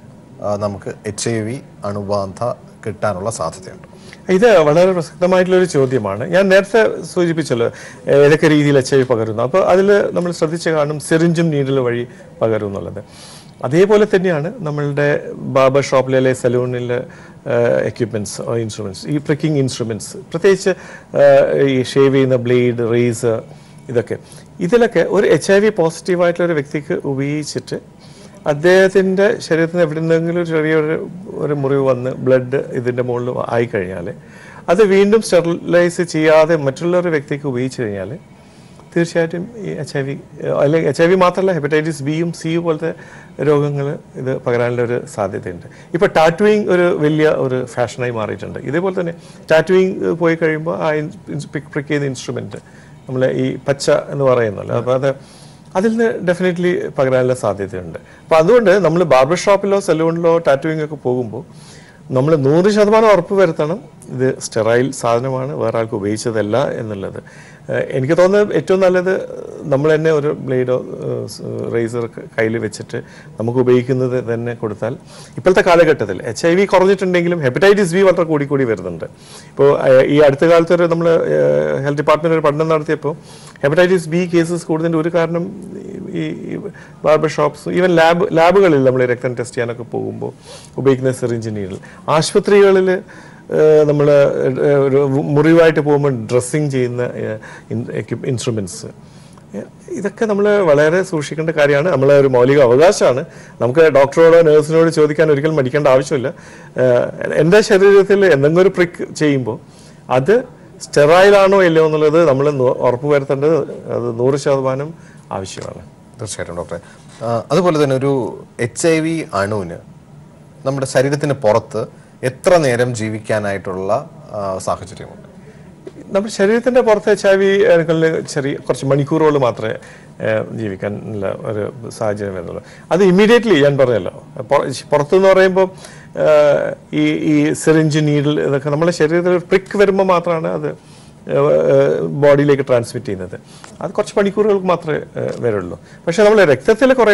ആ, നമുക്ക് എച്ച് ഐ വി അണുബാധ കിട്ടാനുള്ള സാധ്യതയുണ്ട് ഇത് വളരെ പ്രസക്തമായിട്ടുള്ള ഒരു ചോദ്യമാണ് ഞാൻ നേരത്തെ സൂചിപ്പിച്ചല്ലോ ഏതൊക്കെ രീതിയിൽ എച്ച് ഐ വി പകരുന്നു അപ്പോൾ അതിൽ നമ്മൾ ശ്രദ്ധിച്ച് കാണും സിറിഞ്ചും നീഡിൽ വഴി പകരും എന്നുള്ളത് അതേപോലെ തന്നെയാണ് നമ്മളുടെ ബാബർ ഷോപ്പിലെ അല്ലെങ്കിൽ സലൂണിലെ എക്യുപ്മെൻറ്റ്സ് ഇൻസ്ട്രുമെൻറ്റ്സ് ഈ പ്രിക്കിംഗ് ഇൻസ്ട്രുമെൻറ്റ്സ് പ്രത്യേകിച്ച് ആ, ഈ ഷേവ് ചെയ്യുന്ന ബ്ലേഡ് റേസർ ഇതൊക്കെ ഇതിലൊക്കെ ഒരു എച്ച് ഐ വി പോസിറ്റീവായിട്ടുള്ള ഒരു വ്യക്തിക്ക് ഉപയോഗിച്ചിട്ട് അദ്ദേഹത്തിൻ്റെ ശരീരത്തിന് എവിടെ നിന്നെങ്കിലും ഒരു ചെറിയൊരു ഒരു മുറിവ് വന്ന് ബ്ലഡ് ഇതിൻ്റെ മുകളിൽ ആയിക്കഴിഞ്ഞാൽ അത് വീണ്ടും സ്റ്റെറിലൈസ് ചെയ്യാതെ മറ്റുള്ള ഒരു വ്യക്തിക്ക് ഉപയോഗിച്ച് കഴിഞ്ഞാൽ തീർച്ചയായിട്ടും ഈ എച്ച് ഐ വി അല്ലെങ്കിൽ എച്ച് ഐ വി മാത്രമല്ല ഹെപ്പറ്റൈറ്റിസ് ബിയും സിയും പോലത്തെ രോഗങ്ങൾ ഇത് പകരാനുള്ള ഒരു സാധ്യതയുണ്ട് ഇപ്പോൾ ടാറ്റുവിങ് ഒരു വലിയ ഒരു ഫാഷനായി മാറിയിട്ടുണ്ട് ഇതേപോലെ തന്നെ ടാറ്റുവിങ് പോയി കഴിയുമ്പോൾ ആ പ്രിക്ക് ചെയ്ത ഇൻസ്ട്രുമെൻറ്റ് നമ്മൾ ഈ പച്ച എന്ന് പറയുന്നല്ലോ അപ്പോൾ അത് അതിൽ നിന്ന് ഡെഫിനറ്റ്ലി പകരാനുള്ള സാധ്യതയുണ്ട് അപ്പോൾ അതുകൊണ്ട് നമ്മൾ ബാർബർ ഷോപ്പിലോ സലൂണിലോ ടാറ്റുവിംഗ് ഒക്കെ പോകുമ്പോൾ നമ്മൾ നൂറ് ശതമാനം ഉറപ്പ് വരുത്തണം ഇത് സ്റ്റെറൈൽ സാധനമാണ് വേറെ ആൾക്ക് ഉപയോഗിച്ചതല്ല എന്നുള്ളത് ഏഹ് എനിക്ക് തോന്നുന്നത് ഏറ്റവും നല്ലത് നമ്മൾ തന്നെ ഒരു ബ്ലേഡോ റേസർ കയ്യിൽ വെച്ചിട്ട് നമുക്ക് ഉപയോഗിക്കുന്നത് തന്നെ കൊടുത്താൽ ഇപ്പോഴത്തെ കാലഘട്ടത്തിൽ എച്ച് ഐ വി കുറഞ്ഞിട്ടുണ്ടെങ്കിലും ഹെപ്പറ്റൈറ്റിസ് ബി വളരെ കൂടി കൂടി വരുന്നുണ്ട് ഇപ്പോൾ ഏഹ് ഈ അടുത്ത കാലത്ത് ഒരു നമ്മൾ ഹെൽത്ത് ഡിപ്പാർട്ട്മെന്റ് ഒരു പഠനം നടത്തിയപ്പോൾ ഹെപ്പറ്റൈറ്റിസ് ബി കേസസ് കൂടുന്നതിൻ്റെ ഒരു കാരണം ഈ ബാർബർ ഷോപ്സ് ഈവൻ ലാബ് ലാബുകളിൽ നമ്മൾ രക്തം ടെസ്റ്റ് ചെയ്യാനൊക്കെ പോകുമ്പോൾ ഉപയോഗിക്കുന്ന സിറിഞ്ച് നീഡിൽ ആശുപത്രികളിൽ നമ്മൾ ഒരു മുറിവായിട്ട് പോകുമ്പോൾ ഡ്രസ്സിങ് ചെയ്യുന്ന ഇൻസ്ട്രുമെൻറ്റ്സ് ഇതൊക്കെ നമ്മൾ വളരെ സൂക്ഷിക്കേണ്ട കാര്യമാണ് നമ്മളെ ഒരു മൗലിക അവകാശമാണ് നമുക്ക് ഡോക്ടറോടോ നഴ്സിനോട് ചോദിക്കാൻ ഒരിക്കലും മടിക്കേണ്ട ആവശ്യമില്ല ഏഹ് എൻ്റെ ശരീരത്തിൽ എന്തെങ്കിലും ഒരു പ്രിക്ക് ചെയ്യുമ്പോൾ അത് സ്റ്റെറൈലാണോ ഇല്ലയോ എന്നുള്ളത് നമ്മൾ ഉറപ്പ് വരുത്തേണ്ടത് അത് നൂറ് ശതമാനം ആവശ്യമാണ് തീർച്ചയായിട്ടും ഡോക്ടറെ ആ, അതുപോലെ തന്നെ ഒരു എച്ച് ഐ വി അണുവിന് നമ്മുടെ ശരീരത്തിന് പുറത്ത് എത്ര നേരം ജീവിക്കാനായിട്ടുള്ള ആ, സാഹചര്യമുണ്ട് നമ്മുടെ ശരീരത്തിന്റെ പുറത്ത് എച്ച് ഐ വി ചെറിയ കുറച്ച് മണിക്കൂറുകൾ മാത്രമേ ഏഹ്, ജീവിക്കാനുള്ള ഒരു സാഹചര്യം വരുന്നുള്ളൂ അത് ഇമ്മീഡിയറ്റ്ലി ഞാൻ പറഞ്ഞല്ലോ പൊ- പുറത്തുനിന്ന് പറയുമ്പോൾ ഏഹ്, ഈ ഈ സിറിഞ്ച് നീഡിൽ ഇതൊക്കെ നമ്മുടെ ശരീരത്തിൽ പ്രിക്ക് വരുമ്പോൾ മാത്രമാണ് അത് ബോഡിയിലേക്ക് ട്രാൻസ്മിറ്റ് ചെയ്യുന്നത് അത് കുറച്ച് മണിക്കൂറുകൾക്ക് മാത്രമേ ഏഹ്, വരുള്ളൂ പക്ഷേ നമ്മൾ രക്തത്തിൽ കുറേ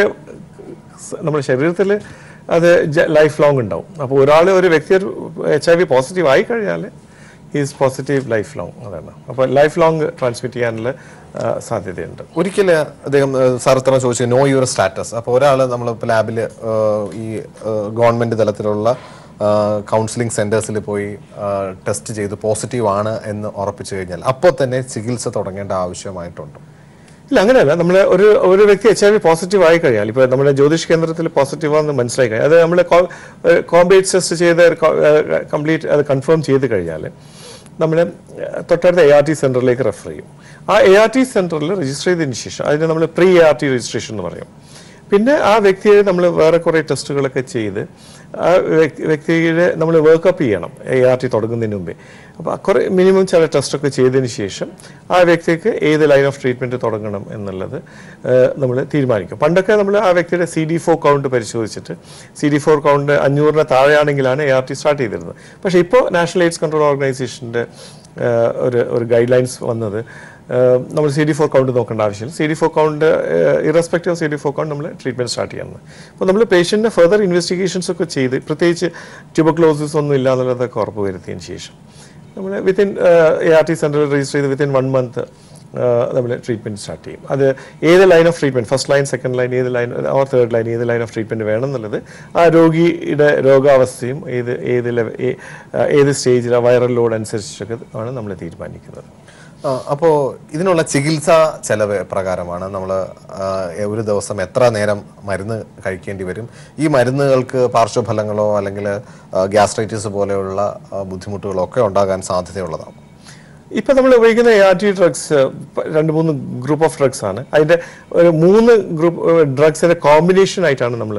സ- നമ്മുടെ ശരീരത്തിൽ അത് ലൈഫ് ലോങ് ഉണ്ടാവും അപ്പോൾ ഒരാൾ ഒരു വ്യക്തി എച്ച് ഐ വി പോസിറ്റീവ് ആയി കഴിഞ്ഞാൽ ഈസ് പോസിറ്റീവ് ലൈഫ് ലോങ് അതാണ് അപ്പോൾ ലൈഫ് ലോങ് ട്രാൻസ്മിറ്റ് ചെയ്യാനുള്ള ആ, സാധ്യതയുണ്ട് ഒരിക്കൽ അദ്ദേഹം ഏഹ്, സാർ ഇത്ര ചോദിച്ചു നോ യുവർ സ്റ്റാറ്റസ് അപ്പോൾ ഒരാൾ നമ്മൾ ഇപ്പോൾ ലാബിൽ ഈ ഗവൺമെൻറ് തലത്തിലുള്ള കൗൺസിലിംഗ് സെൻറ്റേഴ്സിൽ പോയി ടെസ്റ്റ് ചെയ്ത് പോസിറ്റീവ് ആണ് എന്ന് ഉറപ്പിച്ചു കഴിഞ്ഞാൽ അപ്പോൾ തന്നെ ചികിത്സ തുടങ്ങേണ്ട ആവശ്യമായിട്ടുണ്ട് ഇല്ല അങ്ങനെയല്ല നമ്മൾ ഒരു ഒരു വ്യക്തി എച്ച് ഐ വി പോസിറ്റീവ് ആയി കഴിഞ്ഞാൽ ഇപ്പോൾ നമ്മുടെ ജ്യോതിഷ് കേന്ദ്രത്തിൽ പോസിറ്റീവ് ആണെന്ന് മനസ്സിലായി കഴിഞ്ഞാൽ അത് നമ്മൾ കോമ്പേറ്റ് ടെസ്റ്റ് ചെയ്ത് കംപ്ലീറ്റ് അത് കൺഫേം ചെയ്ത് കഴിഞ്ഞാൽ നമ്മൾ തൊട്ടടുത്ത എ ആർ ടി സെൻറ്ററിലേക്ക് റെഫർ ചെയ്യും ആ എ ആർ ടി സെൻറ്ററിൽ രജിസ്റ്റർ ചെയ്തതിന് ശേഷം അതിന് നമ്മൾ pre A R T registration എന്ന് പറയും പിന്നെ ആ വ്യക്തിയെ നമ്മൾ വേറെ കുറേ ടെസ്റ്റുകളൊക്കെ ചെയ്ത് ആ വ്യക്തി- വ്യക്തിയുടെ നമ്മൾ വർക്കപ്പ് ചെയ്യണം എ ആർ ടി തുടങ്ങുന്നതിന് മുമ്പേ അപ്പോൾ കുറേ മിനിമം ചില ടെസ്റ്റൊക്കെ ചെയ്തതിന് ശേഷം ആ വ്യക്തിക്ക് ഏത് ലൈൻ ഓഫ് ട്രീറ്റ്മെൻറ്റ് തുടങ്ങണം എന്നുള്ളത് നമ്മൾ തീരുമാനിക്കും പണ്ടൊക്കെ നമ്മൾ ആ വ്യക്തിയുടെ സി ഡി ഫോർ കൗണ്ട് പരിശോധിച്ചിട്ട് സി ഡി ഫോർ കൗണ്ട് അഞ്ഞൂറിന് താഴെയാണെങ്കിലാണ് എ ആർ ടി സ്റ്റാർട്ട് ചെയ്തിരുന്നത് പക്ഷേ ഇപ്പോൾ നാഷണൽ എയ്ഡ്സ് കൺട്രോൾ ഓർഗനൈസേഷൻ്റെ ഒരു ഒരു ഗൈഡ് ലൈൻസ് വന്നത് ഏഹ് നമ്മൾ സി ഡി ഫോർ കൗണ്ട് നോക്കേണ്ട ആവശ്യമില്ല C D four count irrespective of C D four count നമ്മൾ ട്രീറ്റ്മെൻറ്റ് സ്റ്റാർട്ട് ചെയ്യുന്നത് അപ്പോൾ നമ്മൾ പേഷ്യൻറ്റിൻ്റെ ഫെർദർ ഇൻവെസ്റ്റിഗേഷൻസ് ഒക്കെ ചെയ്ത് പ്രത്യേകിച്ച് ട്യൂബക്ലോസിസ് ഒന്നും ഇല്ല എന്നുള്ളതൊക്കെ ഉറപ്പ് വരുത്തിയതിന് ശേഷം നമ്മൾ വിത്തിൻ എ ആർ ടി സെൻറ്ററിൽ രജിസ്റ്റർ ചെയ്ത് വിത്തിൻ വൺ മന്ത് നമ്മൾ ട്രീറ്റ്മെൻറ്റ് സ്റ്റാർട്ട് ചെയ്യും അത് ഏത് line of treatment first line second line ഏത് ലൈൻ ഓർ തേർഡ് ലൈൻ ഏത് ലൈൻ ഓഫ് ട്രീറ്റ്മെൻറ്റ് വേണം എന്നുള്ളത് ആ രോഗിയുടെ രോഗാവസ്ഥയും ഏത് ഏത് ലെവ- ഏ- ഏത് സ്റ്റേജിൽ വൈറൽ ലോഡ് അനുസരിച്ചൊക്കെ ആണ് നമ്മൾ തീരുമാനിക്കുന്നത് അപ്പോൾ ഇതിനുള്ള ചികിത്സാ ചെലവ് പ്രകാരമാണ് നമ്മൾ ഒരു ദിവസം എത്ര നേരം മരുന്ന് കഴിക്കേണ്ടി വരും ഈ മരുന്നുകൾക്ക് പാർശ്വഫലങ്ങളോ അല്ലെങ്കിൽ ഗ്യാസ്ട്രൈറ്റിസ് പോലെയുള്ള ആ, ബുദ്ധിമുട്ടുകളോ ഒക്കെ ഉണ്ടാകാൻ സാധ്യതയുള്ളതാണ് ഇപ്പൊ നമ്മൾ ഉപയോഗിക്കുന്ന എ ആർ ടി ഡ്രഗ്സ് രണ്ട് മൂന്ന് ഗ്രൂപ്പ് ഓഫ് ഡ്രഗ്സ് ആണ് അതിന്റെ ഒരു മൂന്ന് ഗ്രൂപ്പ് ഡ്രഗ്സിന്റെ കോമ്പിനേഷൻ ആയിട്ടാണ് നമ്മൾ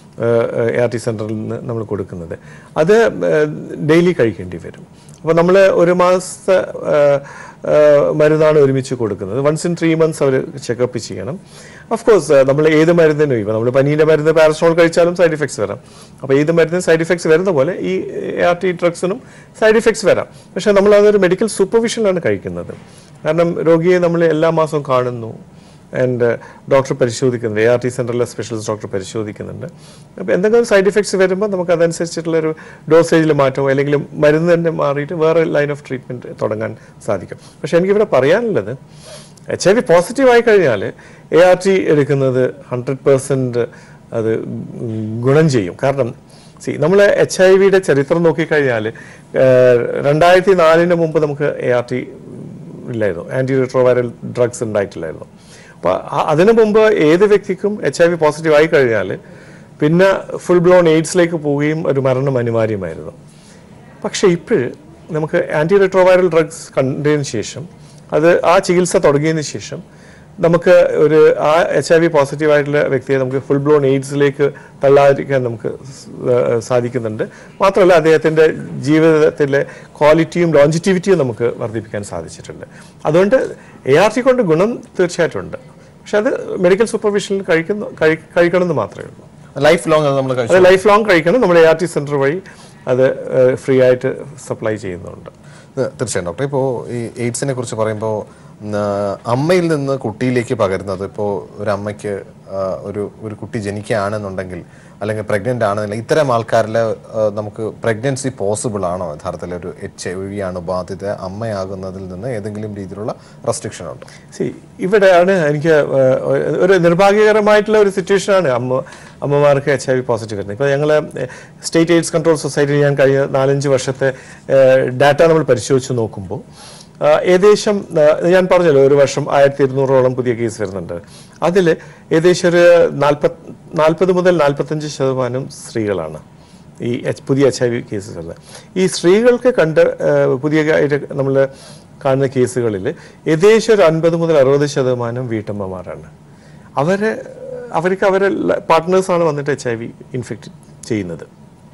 എ ആർ ടി സെന്ററിൽ നിന്ന് നമ്മൾ കൊടുക്കുന്നത് അത് ഡെയിലി കഴിക്കേണ്ടി വരും അപ്പോൾ നമ്മൾ ഒരു മാസത്തെ ആ, ആ, മരുന്നാണ് ഒരുമിച്ച് കൊടുക്കുന്നത് വൺസ് ഇൻ ത്രീ മന്ത്സ് അവർ ചെക്കപ്പ് ചെയ്യണം ഓഫ് കോഴ്സ് നമ്മൾ ഏത് മരുന്നിനും ഇപ്പോൾ നമ്മൾ പനീൻ്റെ മരുന്ന് പാരസോൾ കഴിച്ചാലും സൈഡ് ഇഫക്ട്സ് വരാം അപ്പോൾ ഏത് മരുന്നിനും സൈഡ് ഇഫക്ട്സ് വരുന്ന പോലെ ഈ എ ആർ ടി ഡ്രഗ്സിനും സൈഡ് ഇഫക്ട്സ് വരാം പക്ഷേ നമ്മൾ അതൊരു മെഡിക്കൽ സൂപ്പർവിഷനിലാണ് കഴിക്കുന്നത് കാരണം രോഗിയെ നമ്മൾ എല്ലാ മാസവും കാണുന്നു ആൻഡ് ഡോക്ടർ പരിശോധിക്കുന്നുണ്ട് എ ആർ ടി സെൻറ്ററിലെ സ്പെഷ്യലിസ്റ്റ് ഡോക്ടർ പരിശോധിക്കുന്നുണ്ട് അപ്പോൾ എന്തെങ്കിലും സൈഡ് ഇഫക്ട്സ് വരുമ്പോൾ നമുക്ക് അതനുസരിച്ചിട്ടുള്ളൊരു ഡോസേജിൽ മാറ്റമോ അല്ലെങ്കിൽ മരുന്ന് തന്നെ മാറിയിട്ട് വേറെ ലൈൻ ഓഫ് ട്രീറ്റ്മെൻറ്റ് തുടങ്ങാൻ സാധിക്കും പക്ഷേ എനിക്കിവിടെ പറയാനുള്ളത് എച്ച് ഐ വി പോസിറ്റീവ് ആയി കഴിഞ്ഞാൽ എ ആർ ടി എടുക്കുന്നത് ഹൺഡ്രഡ് പേഴ്സൻറ്റ് അത് ഗുണം ചെയ്യും കാരണം സി നമ്മൾ എച്ച് ഐ വിയുടെ ചരിത്രം നോക്കിക്കഴിഞ്ഞാൽ രണ്ടായിരത്തി നാലിന് മുമ്പ് നമുക്ക് എ ആർ ടി ഇല്ലായിരുന്നു ആൻറ്റി റിട്രോവൈറൽ ഡ്രഗ്സ് ഉണ്ടായിട്ടില്ലായിരുന്നു അപ്പോൾ അതിനു മുമ്പ് ഏത് വ്യക്തിക്കും എച്ച് ഐ വി പോസിറ്റീവ് ആയി കഴിഞ്ഞാൽ പിന്നെ ഫുൾ ബ്ലോൺ എയ്ഡ്സിലേക്ക് പോവുകയും ഒരു മരണം അനിവാര്യമായിരുന്നു പക്ഷേ ഇപ്പോൾ നമുക്ക് ആൻറ്റി റിട്രോവൈറൽ ഡ്രഗ്സ് കണ്ടതിന് ശേഷം അത് ആ ചികിത്സ തുടങ്ങിയതിന് ശേഷം നമുക്ക് ഒരു ആ എച്ച് ഐ വി പോസിറ്റീവ് ആയിട്ടുള്ള വ്യക്തിയെ നമുക്ക് ഫുൾ ബ്ലോൺ എയ്ഡ്സിലേക്ക് തള്ളാതിരിക്കാൻ നമുക്ക് സ്- ഏഹ് സാധിക്കുന്നുണ്ട് മാത്രമല്ല അദ്ദേഹത്തിൻ്റെ ജീവിതത്തിലെ ക്വാളിറ്റിയും ലോഞ്ചിറ്റിവിറ്റിയും നമുക്ക് വർദ്ധിപ്പിക്കാൻ സാധിച്ചിട്ടുണ്ട് അതുകൊണ്ട് എ ആർ ടി കൊണ്ട് ഗുണം തീർച്ചയായിട്ടും ഉണ്ട് പക്ഷെ അത് മെഡിക്കൽ സൂപ്പർവിഷനിൽ കഴിക്കുന്ന കഴി- കഴിക്കണമെന്ന് മാത്രമേ ഉള്ളൂ ലൈഫ് ലോങ് അത് നമ്മൾ കഴിച്ചു അത് ലൈഫ് ലോങ് കഴിക്കണം നമ്മൾ എ ആർ ടി സെൻറ്റർ വഴി അത് ഫ്രീ ആയിട്ട് സപ്ലൈ ചെയ്യുന്നുണ്ട് ഇത് തീർച്ചയായും ഡോക്ടർ ഇപ്പോൾ ഈ എയ്ഡ്സിനെ കുറിച്ച് പറയുമ്പോൾ ഉം, ആ, അമ്മയിൽ നിന്ന് കുട്ടിയിലേക്ക് പകരുന്നത് ഇപ്പോൾ ഒരു അമ്മയ്ക്ക് ആ, ഒരു ഒരു കുട്ടി ജനിക്കുകയാണെന്നുണ്ടെങ്കിൽ അല്ലെങ്കിൽ പ്രഗ്നൻ്റ് ആണെന്നുണ്ടെങ്കിൽ ഇത്തരം ആൾക്കാരിൽ ആ, നമുക്ക് പ്രഗ്നൻസി പോസിബിൾ ആണോ യഥാർത്ഥത്തിൽ ഒരു എച്ച് ഐ വി ആണ് ബാധിത അമ്മയാകുന്നതിൽ നിന്ന് ഏതെങ്കിലും രീതിയിലുള്ള റെസ്ട്രിക്ഷൻ ഉണ്ടോ സി ഇവിടെയാണ് എനിക്ക് ഏഹ്, ഒരു നിർഭാഗ്യകരമായിട്ടുള്ള ഒരു സിറ്റുവേഷനാണ് അമ്മ അമ്മമാർക്ക് എച്ച് ഐ വി പോസിറ്റീവ് വരുന്നത് ഇപ്പോൾ ഞങ്ങൾ സ്റ്റേറ്റ് എയ്ഡ്സ് കൺട്രോൾ സൊസൈറ്റിയിൽ ഞാൻ കഴിഞ്ഞ നാലഞ്ച് വർഷത്തെ ഡാറ്റ നമ്മൾ പരിശോധിച്ച് നോക്കുമ്പോൾ ആ, ഏകദേശം ആ, ഞാൻ പറഞ്ഞല്ലോ ഒരു വർഷം ആയിരത്തി ഇരുന്നൂറോളം പുതിയ കേസ് വരുന്നുണ്ട് അതിൽ ഏകദേശം ഒരു നാൽപ്പത് നാൽപ്പത് മുതൽ നാൽപ്പത്തഞ്ച് ശതമാനം സ്ത്രീകളാണ് ഈ എച്ച് പുതിയ എച്ച് ഐ വി കേസുകൾ ഈ സ്ത്രീകൾക്ക് കണ്ട് ഏഹ്, പുതിയ നമ്മൾ കാണുന്ന കേസുകളിൽ ഏകദേശം ഒരു അൻപത് മുതൽ അറുപത് ശതമാനം വീട്ടമ്മമാരാണ് അവരെ അവർക്ക് അവരെ പാർട്ട്നേഴ്സാണ് വന്നിട്ട് എച്ച് ഐ വി ഇൻഫെക്റ്റ് ചെയ്യുന്നത്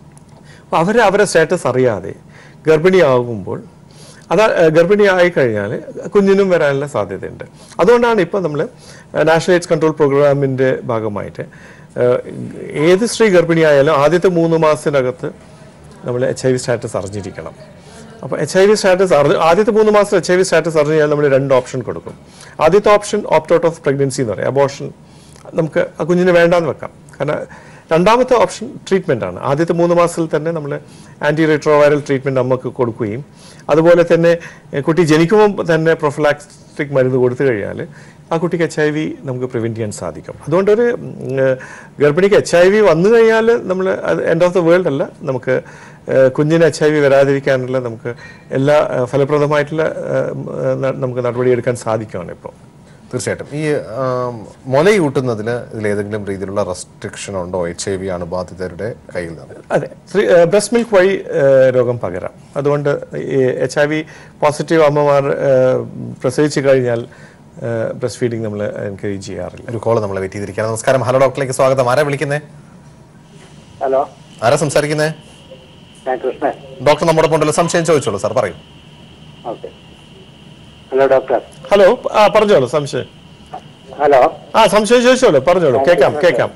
അപ്പോൾ അവർ അവരെ സ്റ്റാറ്റസ് അറിയാതെ ഗർഭിണിയാകുമ്പോൾ അതാ ഏഹ് ഗർഭിണിയായി കഴിഞ്ഞാൽ കുഞ്ഞിനും വരാനുള്ള സാധ്യതയുണ്ട് അതുകൊണ്ടാണ് ഇപ്പോൾ നമ്മൾ നാഷണൽ എയ്ഡ്സ് കൺട്രോൾ പ്രോഗ്രാമിൻ്റെ ഭാഗമായിട്ട് ഏഹ് ഏത് സ്ത്രീ ഗർഭിണിയായാലും ആദ്യത്തെ മൂന്ന് മാസത്തിനകത്ത് നമ്മൾ എച്ച് ഐ വി സ്റ്റാറ്റസ് അറിഞ്ഞിരിക്കണം അപ്പോൾ എച്ച് ഐ വി സ്റ്റാറ്റസ് അറിഞ്ഞ് ആദ്യത്തെ മൂന്ന് മാസം എച്ച് ഐ വി സ്റ്റാറ്റസ് അറിഞ്ഞു കഴിഞ്ഞാൽ നമ്മൾ രണ്ട് ഓപ്ഷൻ കൊടുക്കും ആദ്യത്തെ option opt out of pregnancy എന്ന് പറയും അബോർഷൻ നമുക്ക് ആ കുഞ്ഞിന് വേണ്ടാന്ന് വെക്കാം കാരണം രണ്ടാമത്തെ ഓപ്ഷൻ ട്രീറ്റ്മെൻ്റ് ആണ് ആദ്യത്തെ മൂന്ന് മാസത്തിൽ തന്നെ നമ്മൾ ആൻറ്റി റിട്രോവൈറൽ ട്രീറ്റ്മെൻറ്റ് നമുക്ക് കൊടുക്കുകയും അതുപോലെ തന്നെ എഹ്, കുട്ടി ജനിക്കുമ്പോൾ തന്നെ പ്രൊഫലാക്സ്റ്റിക് മരുന്ന് കൊടുത്തു കഴിഞ്ഞാൽ ആ കുട്ടിക്ക് എച്ച് ഐ വി നമുക്ക് പ്രിവെൻറ്റ് ചെയ്യാൻ സാധിക്കും അതുകൊണ്ട് ഒരു ഉം, ഏഹ്, ഗർഭിണിക്ക് എച്ച് ഐ വി വന്നു കഴിഞ്ഞാൽ നമ്മൾ എൻഡ് ഓഫ് ദ വേൾഡ് അല്ല നമുക്ക് ഏഹ്, കുഞ്ഞിന് എച്ച് ഐ വി വരാതിരിക്കാനുള്ള നമുക്ക് എല്ലാ ഏഹ്, ഫലപ്രദമായിട്ടുള്ള ഏഹ്, ഉം, ഏഹ്, ന- നമുക്ക് നടപടിയെടുക്കാൻ സാധിക്കുകയാണ് ഇപ്പോൾ തീർച്ചയായിട്ടും ഈ ആം, മുലയൂട്ടുന്നതിന് ഇതിൽ ഏതെങ്കിലും രീതിയിലുള്ള റെസ്ട്രിക്ഷൻ ഉണ്ടോ എച്ച് ഐ വി ആണ് കയ്യിൽ നിന്ന് അതെ ബ്രസ്റ്റ് മിൽക്ക് വഴി ഏ, രോഗം പകരാം അതുകൊണ്ട് എച്ച് ഐ വി പോസിറ്റീവ് അമ്മമാർ ഏ, പ്രസവിച്ചു കഴിഞ്ഞാൽ ബ്രസ്റ്റ് ഫീഡിങ് നമ്മൾ എൻകറേജ് ചെയ്യാറില്ല ഒരു കോള് നമ്മളെ വെയിറ്റ് ചെയ്തിരിക്കുകയാണ് നമസ്കാരം ഹലോ ഡോക്ടറിലേക്ക് സ്വാഗതം ആരാ വിളിക്കുന്നേ ഹലോ ആരാ സംസാരിക്കുന്നേ ഞാൻ കൃഷ്ണൻ ഡോക്ടർ നമ്മുടെ ഉണ്ടല്ലോ സംശയം ചോദിച്ചോളൂ സാർ പറയൂ ഓക്കെ ഹലോ ഡോക്ടർ ഹലോ ആ പറഞ്ഞോളൂ സംശയം ഹലോ ആ സംശയം ചോദിച്ചോളൂ പറഞ്ഞോളൂ കേൾക്കാം കേൾക്കാം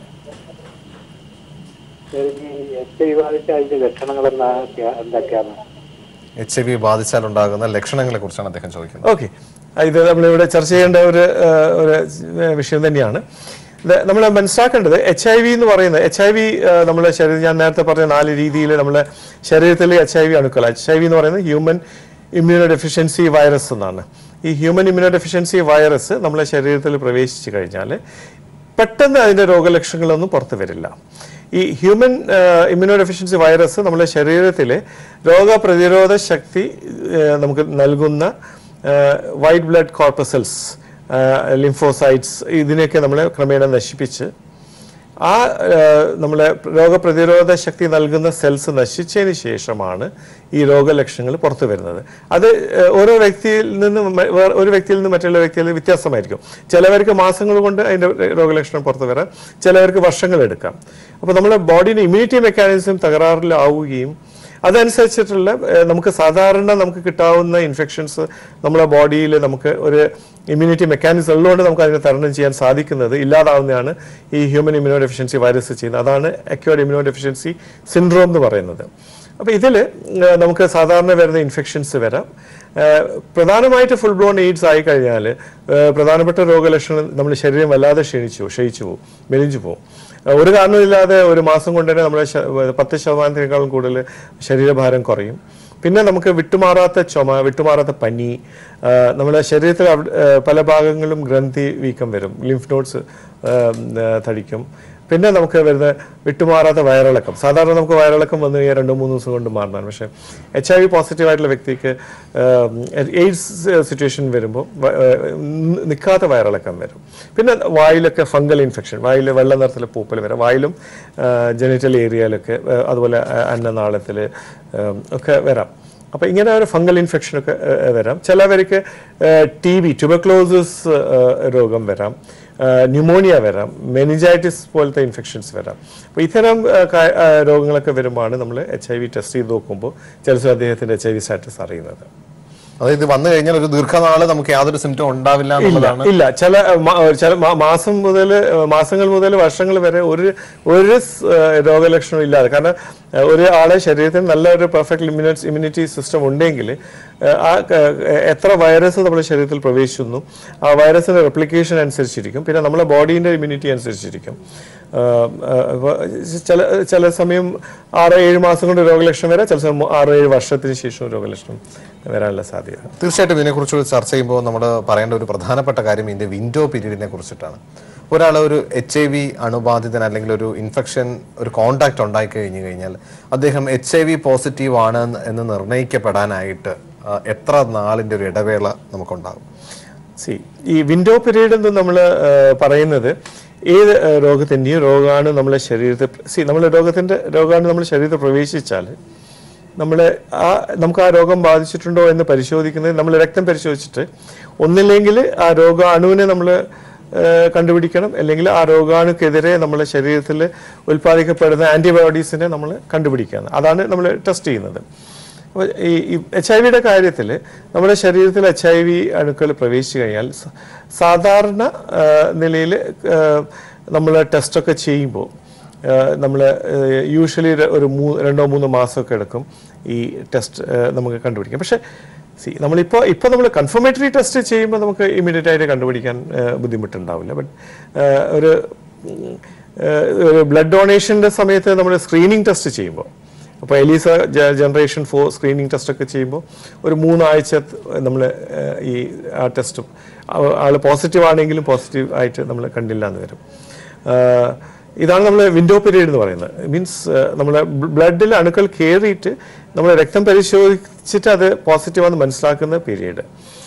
എനിക്ക് എച്ച് ഐ ബാധിച്ച അതിന്റെ ലക്ഷണങ്ങൾ എന്താ- എന്തൊക്കെയാണ് എച്ച് ഐ വി ബാധിച്ചാൽ ഉണ്ടാകുന്ന ലക്ഷണങ്ങളെ കുറിച്ചാണ് അദ്ദേഹം ചോദിക്കുന്നത് ഓക്കെ ഇത് നമ്മളിവിടെ ചർച്ച ചെയ്യേണ്ട ഒരു ആ, ഒരു വിഷയം തന്നെയാണ് നമ്മൾ മനസ്സിലാക്കേണ്ടത് എച്ച് ഐ വി എന്ന് പറയുന്നത് എച്ച് ഐ വി നമ്മുടെ ശരീരം ഞാൻ നേരത്തെ പറഞ്ഞ നാല് രീതിയിൽ നമ്മുടെ ശരീരത്തിലെ എച്ച് ഐ വി അണുക്കൾ എച്ച് ഐ വി എന്ന് പറയുന്നത് ഹ്യൂമൻ ഇമ്മ്യൂണോ ഡെഫിഷ്യൻസി വൈറസ് എന്നാണ് ഈ ഹ്യൂമൻ ഇമ്മ്യൂണോ ഡെഫിഷ്യൻസി വൈറസ് നമ്മളെ ശരീരത്തിൽ പ്രവേശിച്ചു കഴിഞ്ഞാൽ പെട്ടെന്ന് അതിൻ്റെ രോഗലക്ഷണങ്ങളൊന്നും പുറത്തു വരില്ല ഈ ഹ്യൂമൻ ഇമ്മ്യൂണോ ഡെഫിഷ്യൻസി വൈറസ് നമ്മുടെ ശരീരത്തിലെ രോഗപ്രതിരോധ ശക്തി ആ, നമുക്ക് നൽകുന്ന വൈറ്റ് ബ്ലഡ് കോർപ്പസൽസ് ലിംഫോസൈറ്റ്സ് ഇതിനെയൊക്കെ നമ്മൾ ക്രമേണ നശിപ്പിച്ച് ആ ആ, നമ്മളെ രോഗപ്രതിരോധ ശക്തി നൽകുന്ന സെൽസ് നശിച്ചതിന് ശേഷമാണ് ഈ രോഗലക്ഷണങ്ങൾ പുറത്തു വരുന്നത് അത് ആ, ഓരോ വ്യക്തിയിൽ നിന്ന് മ- വേറെ ഒരു വ്യക്തിയിൽ നിന്ന് മറ്റുള്ള വ്യക്തിയിൽ നിന്ന് വ്യത്യാസമായിരിക്കും ചിലവർക്ക് മാസങ്ങൾ കൊണ്ട് അതിൻ്റെ രോഗലക്ഷണം പുറത്തു വരാം ചിലവർക്ക് വർഷങ്ങൾ എടുക്കാം അപ്പോൾ നമ്മുടെ ബോഡിയുടെ ഇമ്മ്യൂണിറ്റി മെക്കാനിസം തകരാറിലാവുകയും അതനുസരിച്ചിട്ടുള്ള ഏഹ്, നമുക്ക് സാധാരണ നമുക്ക് കിട്ടാവുന്ന ഇൻഫെക്ഷൻസ് നമ്മളെ ബോഡിയിൽ നമുക്ക് ഒരു ഇമ്മ്യൂണിറ്റി മെക്കാനിസം ഉള്ളതുകൊണ്ട് നമുക്ക് അതിനെ തരണം ചെയ്യാൻ സാധിക്കുന്നത് ഇല്ലാതാവുന്നതാണ് ഈ ഹ്യൂമൻ ഇമ്മ്യൂണോ ഡെഫിഷ്യൻസി വൈറസ് ചെയ്യുന്നത് അതാണ് അക്യൂർഡ് ഇമ്മ്യൂണോ ഡെഫിഷ്യൻസി സിൻഡ്രോം എന്ന് പറയുന്നത് അപ്പോൾ ഇതിൽ നമുക്ക് സാധാരണ വരുന്ന ഇൻഫെക്ഷൻസ് വരാം ഏഹ്, പ്രധാനമായിട്ട് ഫുൾ ബ്ലോൺ എയ്ഡ്സ് ആയി കഴിഞ്ഞാൽ പ്രധാനപ്പെട്ട രോഗലക്ഷണം നമ്മുടെ ശരീരം വല്ലാതെ ക്ഷീണിച്ചു പോകും ക്ഷയിച്ചു പോകും മെലിഞ്ഞു പോകും ഏഹ്, ഒരു കാരണമില്ലാതെ ഒരു മാസം കൊണ്ട് തന്നെ നമ്മുടെ ശ- പത്ത് ശതമാനത്തിനേക്കാളും കൂടുതൽ ശരീരഭാരം കുറയും പിന്നെ നമുക്ക് വിട്ടുമാറാത്ത ചുമ വിട്ടുമാറാത്ത പനി ആ, നമ്മുടെ ശരീരത്തിൽ അവിടെ, ആ, പല ഭാഗങ്ങളും ഗ്രന്ഥി വീക്കം വരും ലിംഫ് നോട്ട്സ് തടിക്കും പിന്നെ നമുക്ക് വരുന്ന വിട്ടുമാറാത്ത വയറിളക്കം സാധാരണ നമുക്ക് വയറിളക്കം വന്നു കഴിഞ്ഞാൽ രണ്ടോ മൂന്ന് ദിവസം കൊണ്ട് മാറുന്നതാണ് പക്ഷേ എച്ച് ഐ വി പോസിറ്റീവ് ആയിട്ടുള്ള വ്യക്തിക്ക് എയ്ഡ്സ് സിറ്റുവേഷൻ വരുമ്പോൾ നിൽക്കാത്ത വയറിളക്കം വരും പിന്നെ വായിലൊക്കെ ഫംഗൽ ഇൻഫെക്ഷൻ വായിൽ വെള്ള നിറത്തിലെ പൂപ്പൽ വരാം വായിലും ജെനിറ്റൽ ഏരിയയിലൊക്കെ ആ, അതുപോലെ ആ, അന്നനാളത്തിൽ ഒക്കെ വരാം അപ്പോൾ ഇങ്ങനെ ഒരു ഫംഗൽ ഇൻഫെക്ഷനൊക്കെ ഏഹ്, വരാം ചിലവർക്ക് ടി ബി ട്യൂബക്ലോസിസ് രോഗം വരാം ന്യൂമോണിയ വരാം മെനിജൈറ്റിസ് പോലത്തെ ഇൻഫെക്ഷൻസ് വരാം അപ്പോൾ ഇത്തരം ഏഹ്, കാ- ഏഹ്, രോഗങ്ങളൊക്കെ വരുമ്പോഴാണ് നമ്മൾ എച്ച് ഐ വി ടെസ്റ്റ് ചെയ്ത് നോക്കുമ്പോൾ ചില അദ്ദേഹത്തിൻ്റെ എച്ച് ഐ വി സ്റ്റാറ്റസ് അറിയുന്നത് അതായത് ഇത് വന്നു കഴിഞ്ഞാൽ ഒരു ദീർഘനാള് നമുക്ക് യാതൊരു സിംറ്റം ഉണ്ടാവില്ല ഇല്ല എന്നുള്ളതാണ് ഇല്ല ചില മ- ചില മാ- മാസം മുതൽ മാസങ്ങൾ മുതൽ വർഷങ്ങൾ വരെ ഒരു ഒരു സ്- ഏഹ് രോഗലക്ഷണം ഇല്ലാതെ കാരണം ഏഹ് ഒരു ആളെ ശരീരത്തിന് നല്ല ഒരു പെർഫെക്റ്റ് ഇമ്മ്യൂണിറ്റി ഇമ്മ്യൂണിറ്റി സിസ്റ്റം ഉണ്ടെങ്കിൽ ഏഹ് ആ ക- ഏഹ് എത്ര വൈറസ് നമ്മുടെ ശരീരത്തിൽ പ്രവേശിക്കുന്നു ആ വൈറസിന്റെ റെപ്ലിക്കേഷൻ അനുസരിച്ചിരിക്കും പിന്നെ നമ്മുടെ ബോഡീൻ്റെ ഇമ്മ്യൂണിറ്റി അനുസരിച്ചിരിക്കും ഏഹ് ഏഹ് ഇപ്പൊ ചില ചില സമയം ആറ് ഏഴ് മാസം കൊണ്ട് രോഗലക്ഷണം വരാം ചില സമയം ആറ് ഏഴ് വർഷത്തിന് ശേഷം രോഗലക്ഷണം വരാനുള്ള സാധ്യത തീർച്ചയായിട്ടും ഇതിനെക്കുറിച്ച് ചർച്ച ചെയ്യുമ്പോൾ നമ്മൾ പറയേണ്ട ഒരു പ്രധാനപ്പെട്ട കാര്യം ഇതിന്റെ വിൻഡോ പീരീഡിനെ കുറിച്ചിട്ടാണ് ഒരാൾ ഒരു എച്ച് ഐ വി അണുബാധിതൻ അല്ലെങ്കിൽ ഒരു ഇൻഫെക്ഷൻ ഒരു കോണ്ടാക്ട് ഉണ്ടായി കഴിഞ്ഞു കഴിഞ്ഞാൽ അദ്ദേഹം എച്ച് ഐ വി പോസിറ്റീവ് ആണ് എന്ന് എന്ന് നിർണ്ണയിക്കപ്പെടാനായിട്ട് ആ, എത്ര നാളിന്റെ ഒരു ഇടവേള നമുക്കുണ്ടാകും സി ഈ വിൻഡോ പീരീഡ് എന്ന് നമ്മൾ പറയുന്നത് ഏത് ആ, രോഗത്തിൻ്റെയും രോഗാണു നമ്മളെ ശരീരത്തിൽ സി നമ്മളെ രോഗത്തിൻ്റെ രോഗാണു നമ്മുടെ ശരീരത്തിൽ പ്രവേശിച്ചാൽ നമ്മൾ ആ നമുക്ക് ആ രോഗം ബാധിച്ചിട്ടുണ്ടോ എന്ന് പരിശോധിക്കുന്നത് നമ്മൾ രക്തം പരിശോധിച്ചിട്ട് ഒന്നില്ലെങ്കിൽ ആ രോഗാണുവിനെ നമ്മൾ കണ്ടുപിടിക്കണം അല്ലെങ്കിൽ ആ രോഗാണുക്കെതിരെ നമ്മുടെ ശരീരത്തിൽ ഉൽപ്പാദിക്കപ്പെടുന്ന ആൻറ്റിബയോട്ടീസിനെ നമ്മൾ കണ്ടുപിടിക്കുകയാണ് അതാണ് നമ്മൾ ടെസ്റ്റ് ചെയ്യുന്നത് അപ്പോൾ ഈ എച്ച് ഐ വിയുടെ കാര്യത്തിൽ നമ്മുടെ ശരീരത്തിൽ എച്ച് ഐ വി അണുക്കൾ പ്രവേശിച്ചു കഴിഞ്ഞാൽ സ- സാധാരണ നിലയിൽ നമ്മൾ ടെസ്റ്റൊക്കെ ചെയ്യുമ്പോൾ നമ്മൾ യൂഷ്വലി ഒരു മൂ രണ്ടോ മൂന്നോ മാസമൊക്കെ എടുക്കും ഈ ടെസ്റ്റ് നമുക്ക് കണ്ടുപിടിക്കാം പക്ഷേ സി നമ്മളിപ്പോൾ ഇപ്പോൾ നമ്മൾ കൺഫർമേറ്ററി ടെസ്റ്റ് ചെയ്യുമ്പോൾ നമുക്ക് ഇമ്മീഡിയറ്റ് ആയിട്ട് കണ്ടുപിടിക്കാൻ ആ, ബുദ്ധിമുട്ടുണ്ടാവില്ല ബട്ട് ഒരു ഉം, ആ, ഒരു ബ്ലഡ് ഡൊണേഷൻ്റെ സമയത്ത് നമ്മൾ സ്ക്രീനിങ് ടെസ്റ്റ് ചെയ്യുമ്പോൾ അപ്പോൾ ELISA generation four screening test ഒക്കെ ചെയ്യുമ്പോൾ ഒരു മൂന്നാഴ്ച നമ്മൾ ഈ ആ ടെസ്റ്റും ആൾ പോസിറ്റീവ് ആണെങ്കിലും പോസിറ്റീവ് ആയിട്ട് നമ്മൾ കണ്ടില്ല എന്ന് വരും ആ, ഇതാണ് നമ്മൾ വിൻഡോ പീരീഡ് എന്ന് പറയുന്നത് മീൻസ് നമ്മളെ ബ്ലഡിൽ അണുക്കൾ കയറിയിട്ട് നമ്മൾ രക്തം പരിശോധിച്ചിട്ട് അത് പോസിറ്റീവ് ആണെന്ന് മനസ്സിലാക്കുന്ന പീരീഡ്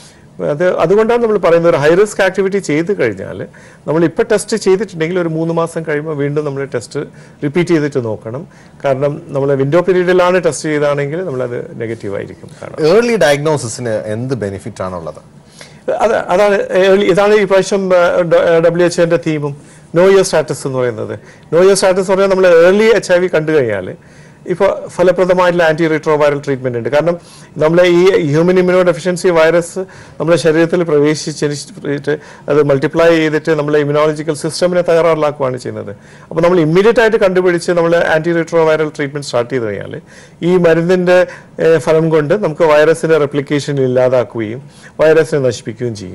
അത് അതുകൊണ്ടാണ് നമ്മൾ പറയുന്നത് ഒരു ഹൈ റിസ്ക് ആക്ടിവിറ്റി ചെയ്ത് കഴിഞ്ഞാൽ നമ്മൾ ഇപ്പോൾ ടെസ്റ്റ് ചെയ്തിട്ടുണ്ടെങ്കിൽ ഒരു മൂന്ന് മാസം കഴിയുമ്പോൾ വീണ്ടും നമ്മൾ ടെസ്റ്റ് റിപ്പീറ്റ് ചെയ്തിട്ട് നോക്കണം കാരണം നമ്മൾ വിൻഡോ പീരീഡിലാണ് ടെസ്റ്റ് ചെയ്താണെങ്കിൽ നമ്മളത് നെഗറ്റീവ് ആയിരിക്കും കാരണം ഏർലി ഡയഗ്നോസിസിന് എന്ത് ബെനിഫിറ്റ് ആണുള്ളത് അത് അതാണ് early- ഇതാണ് ഈ പ്രാവശ്യം ഡബ്ല്യു എച്ച് എൻ്റെ തീമും നോ ഇയർ സ്റ്റാറ്റസ് എന്ന് പറയുന്നത് നോ ഇയർ സ്റ്റാറ്റസ് എന്ന് പറഞ്ഞാൽ നമ്മൾ ഏർലി എച്ച് ഐ വി കണ്ടു കഴിഞ്ഞാൽ ഇപ്പോൾ ഫലപ്രദമായിട്ടുള്ള ആന്റി റിട്രോ വൈറൽ ട്രീറ്റ്മെന്റ് ഉണ്ട് കാരണം നമ്മളെ ഈ ഹ്യൂമൻ ഇമ്മ്യൂണോ ഡെഫിഷ്യൻസി വൈറസ് നമ്മുടെ ശരീരത്തിൽ പ്രവേശിച്ചിട്ട് അത് മൾട്ടിപ്ലൈ ചെയ്തിട്ട് നമ്മളെ ഇമ്മ്യൂണോളജിക്കൽ സിസ്റ്റമിനെ തയ്യാറാക്കുകയാണ് ചെയ്യുന്നത് അപ്പോൾ നമ്മൾ ഇമ്മീഡിയറ്റ് ആയിട്ട് കണ്ടുപിടിച്ച് നമ്മൾ anti retro viral treatment start ചെയ്ത് കഴിഞ്ഞാൽ ഈ മരുന്നിന്റെ ഏഹ്, ഫലം കൊണ്ട് നമുക്ക് വൈറസിന്റെ റെപ്ലിക്കേഷൻ ഇല്ലാതാക്കുകയും വൈറസിനെ നശിപ്പിക്കുകയും ചെയ്യാം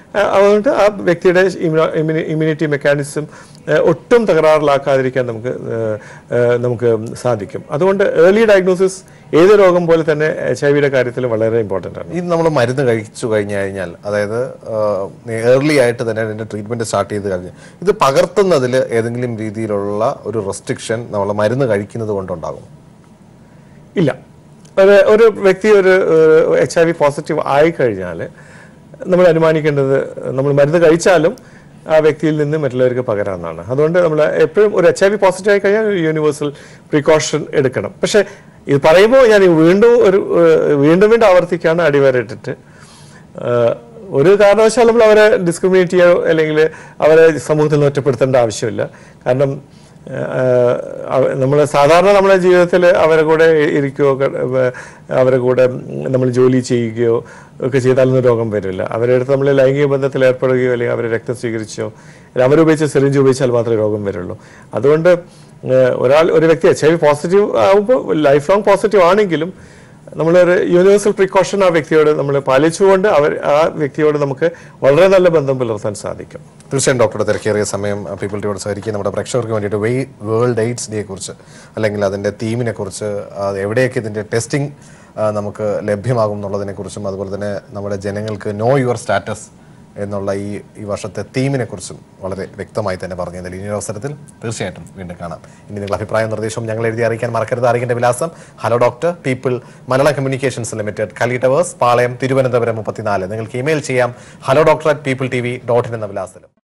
ആ, അതുകൊണ്ട് ആ വ്യക്തിയുടെ ഇമ്മ്യൂണിറ്റി മെക്കാനിസം ഒട്ടും തകരാറിലാക്കാതിരിക്കാൻ നമുക്ക് ആ, ആ, നമുക്ക് സാധിക്കും അതുകൊണ്ട് ഏർലി ഡയഗ്നോസിസ് ഏത് രോഗം പോലെ തന്നെ എച്ച് ഐ വിയുടെ കാര്യത്തിൽ വളരെ ഇമ്പോർട്ടൻ്റ് ആണ് ഇത് നമ്മൾ മരുന്ന് കഴിച്ചു കഴിഞ്ഞു കഴിഞ്ഞാൽ അതായത് ഏർലി ആയിട്ട് തന്നെ അതിന്റെ ട്രീറ്റ്മെന്റ് സ്റ്റാർട്ട് ചെയ്ത് കഴിഞ്ഞ് ഇത് പകർത്തുന്നതിൽ ഏതെങ്കിലും രീതിയിലുള്ള ഒരു റെസ്ട്രിക്ഷൻ നമ്മൾ മരുന്ന് കഴിക്കുന്നത് കൊണ്ടുണ്ടാകും ഇല്ല ഒരു ഒരു വ്യക്തി ഒരു എച്ച് ഐ വി പോസിറ്റീവ് ആയി കഴിഞ്ഞാൽ നമ്മൾ അനുമാനിക്കേണ്ടത് നമ്മൾ മരുന്ന് കഴിച്ചാലും ആ വ്യക്തിയിൽ നിന്ന് മറ്റുള്ളവർക്ക് പകരാമെന്നാണ് അതുകൊണ്ട് നമ്മൾ എപ്പോഴും ഒരു എച്ച് ഐ വി പോസിറ്റീവ് ആയി കഴിഞ്ഞാൽ ഒരു യൂണിവേഴ്സൽ പ്രിക്കോഷൻ എടുക്കണം പക്ഷേ ഇത് പറയുമ്പോൾ ഞാൻ വീണ്ടും ഒരു ഏഹ്, വീണ്ടും വീണ്ടും ആവർത്തിക്കാണ് അടിവരയിട്ടിട്ട് ഏഹ്, ഒരു കാരണവശാലും നമ്മൾ അവരെ ഡിസ്ക്രിമിനേറ്റ് ചെയ്യോ അല്ലെങ്കിൽ അവരെ സമൂഹത്തിൽ നിന്ന് ഒറ്റപ്പെടുത്തേണ്ട ആവശ്യമില്ല കാരണം നമ്മൾ സാധാരണ നമ്മുടെ ജീവിതത്തിൽ അവരെ കൂടെ ഇരിക്കുകയോ ക- ഏഹ് അവരെ കൂടെ നമ്മൾ ജോലി ചെയ്യുകയോ ഒക്കെ ചെയ്താലൊന്നും രോഗം വരില്ല അവരുടെ അടുത്ത് നമ്മൾ ലൈംഗിക ബന്ധത്തിൽ ഏർപ്പെടുകയോ അല്ലെങ്കിൽ അവരെ രക്തം സ്വീകരിച്ചോ അല്ലെങ്കിൽ അവരുപയോഗിച്ച് സിറിഞ്ച് ഉപയോഗിച്ചാൽ മാത്രമേ രോഗം വരുള്ളൂ അതുകൊണ്ട് ഏഹ് ഒരാൾ ഒരു വ്യക്തി എച്ച് ഐ വി പോസിറ്റീവ് ആകുമ്പോൾ ലൈഫ് ലോങ് പോസിറ്റീവ് ആണെങ്കിലും നമ്മളൊരു യൂണിവേഴ്സൽ പ്രിക്കോഷൻ ആ വ്യക്തിയോട് നമ്മൾ പാലിച്ചുകൊണ്ട് അവർ ആ വ്യക്തിയോട് നമുക്ക് വളരെ നല്ല ബന്ധം പുലർത്താൻ സാധിക്കും തീർച്ചയായും ഡോക്ടറുടെ തിരക്കേറിയ സമയം പീപ്പിൾ ടിയോട് സഹകരിക്കുക നമ്മുടെ പ്രേക്ഷകർക്ക് വേണ്ടിയിട്ട് വേ വേൾഡ് എയ്ഡ്സ് ഡേയെ കുറിച്ച് അല്ലെങ്കിൽ അതിൻ്റെ തീമിനെ കുറിച്ച് അത് എവിടെയൊക്കെ ഇതിൻ്റെ ടെസ്റ്റിംഗ് നമുക്ക് ലഭ്യമാകും എന്നുള്ളതിനെ കുറിച്ചും അതുപോലെ തന്നെ നമ്മുടെ ജനങ്ങൾക്ക് നോ യുവർ സ്റ്റാറ്റസ് എന്നുള്ള ഈ ഈ വർഷത്തെ തീമിനെ കുറിച്ചും വളരെ വ്യക്തമായി തന്നെ പറഞ്ഞു തന്നില്ല ഇനി ഒരു അവസരത്തിൽ തീർച്ചയായിട്ടും വീണ്ടും കാണാം ഇനി നിങ്ങളുടെ അഭിപ്രായവും നിർദ്ദേശവും ഞങ്ങൾ എഴുതി അറിയിക്കാൻ മറക്കരുത് അറിയിക്കേണ്ട വിലാസം hello doctor people Malayalam communications limited Kali towers Palayam Thiruvananthapuram മുപ്പത്തിനാല് നിങ്ങൾക്ക് ഇമെയിൽ ചെയ്യാം hello doctor at people T V dot in എന്ന വിലാസത്തിലും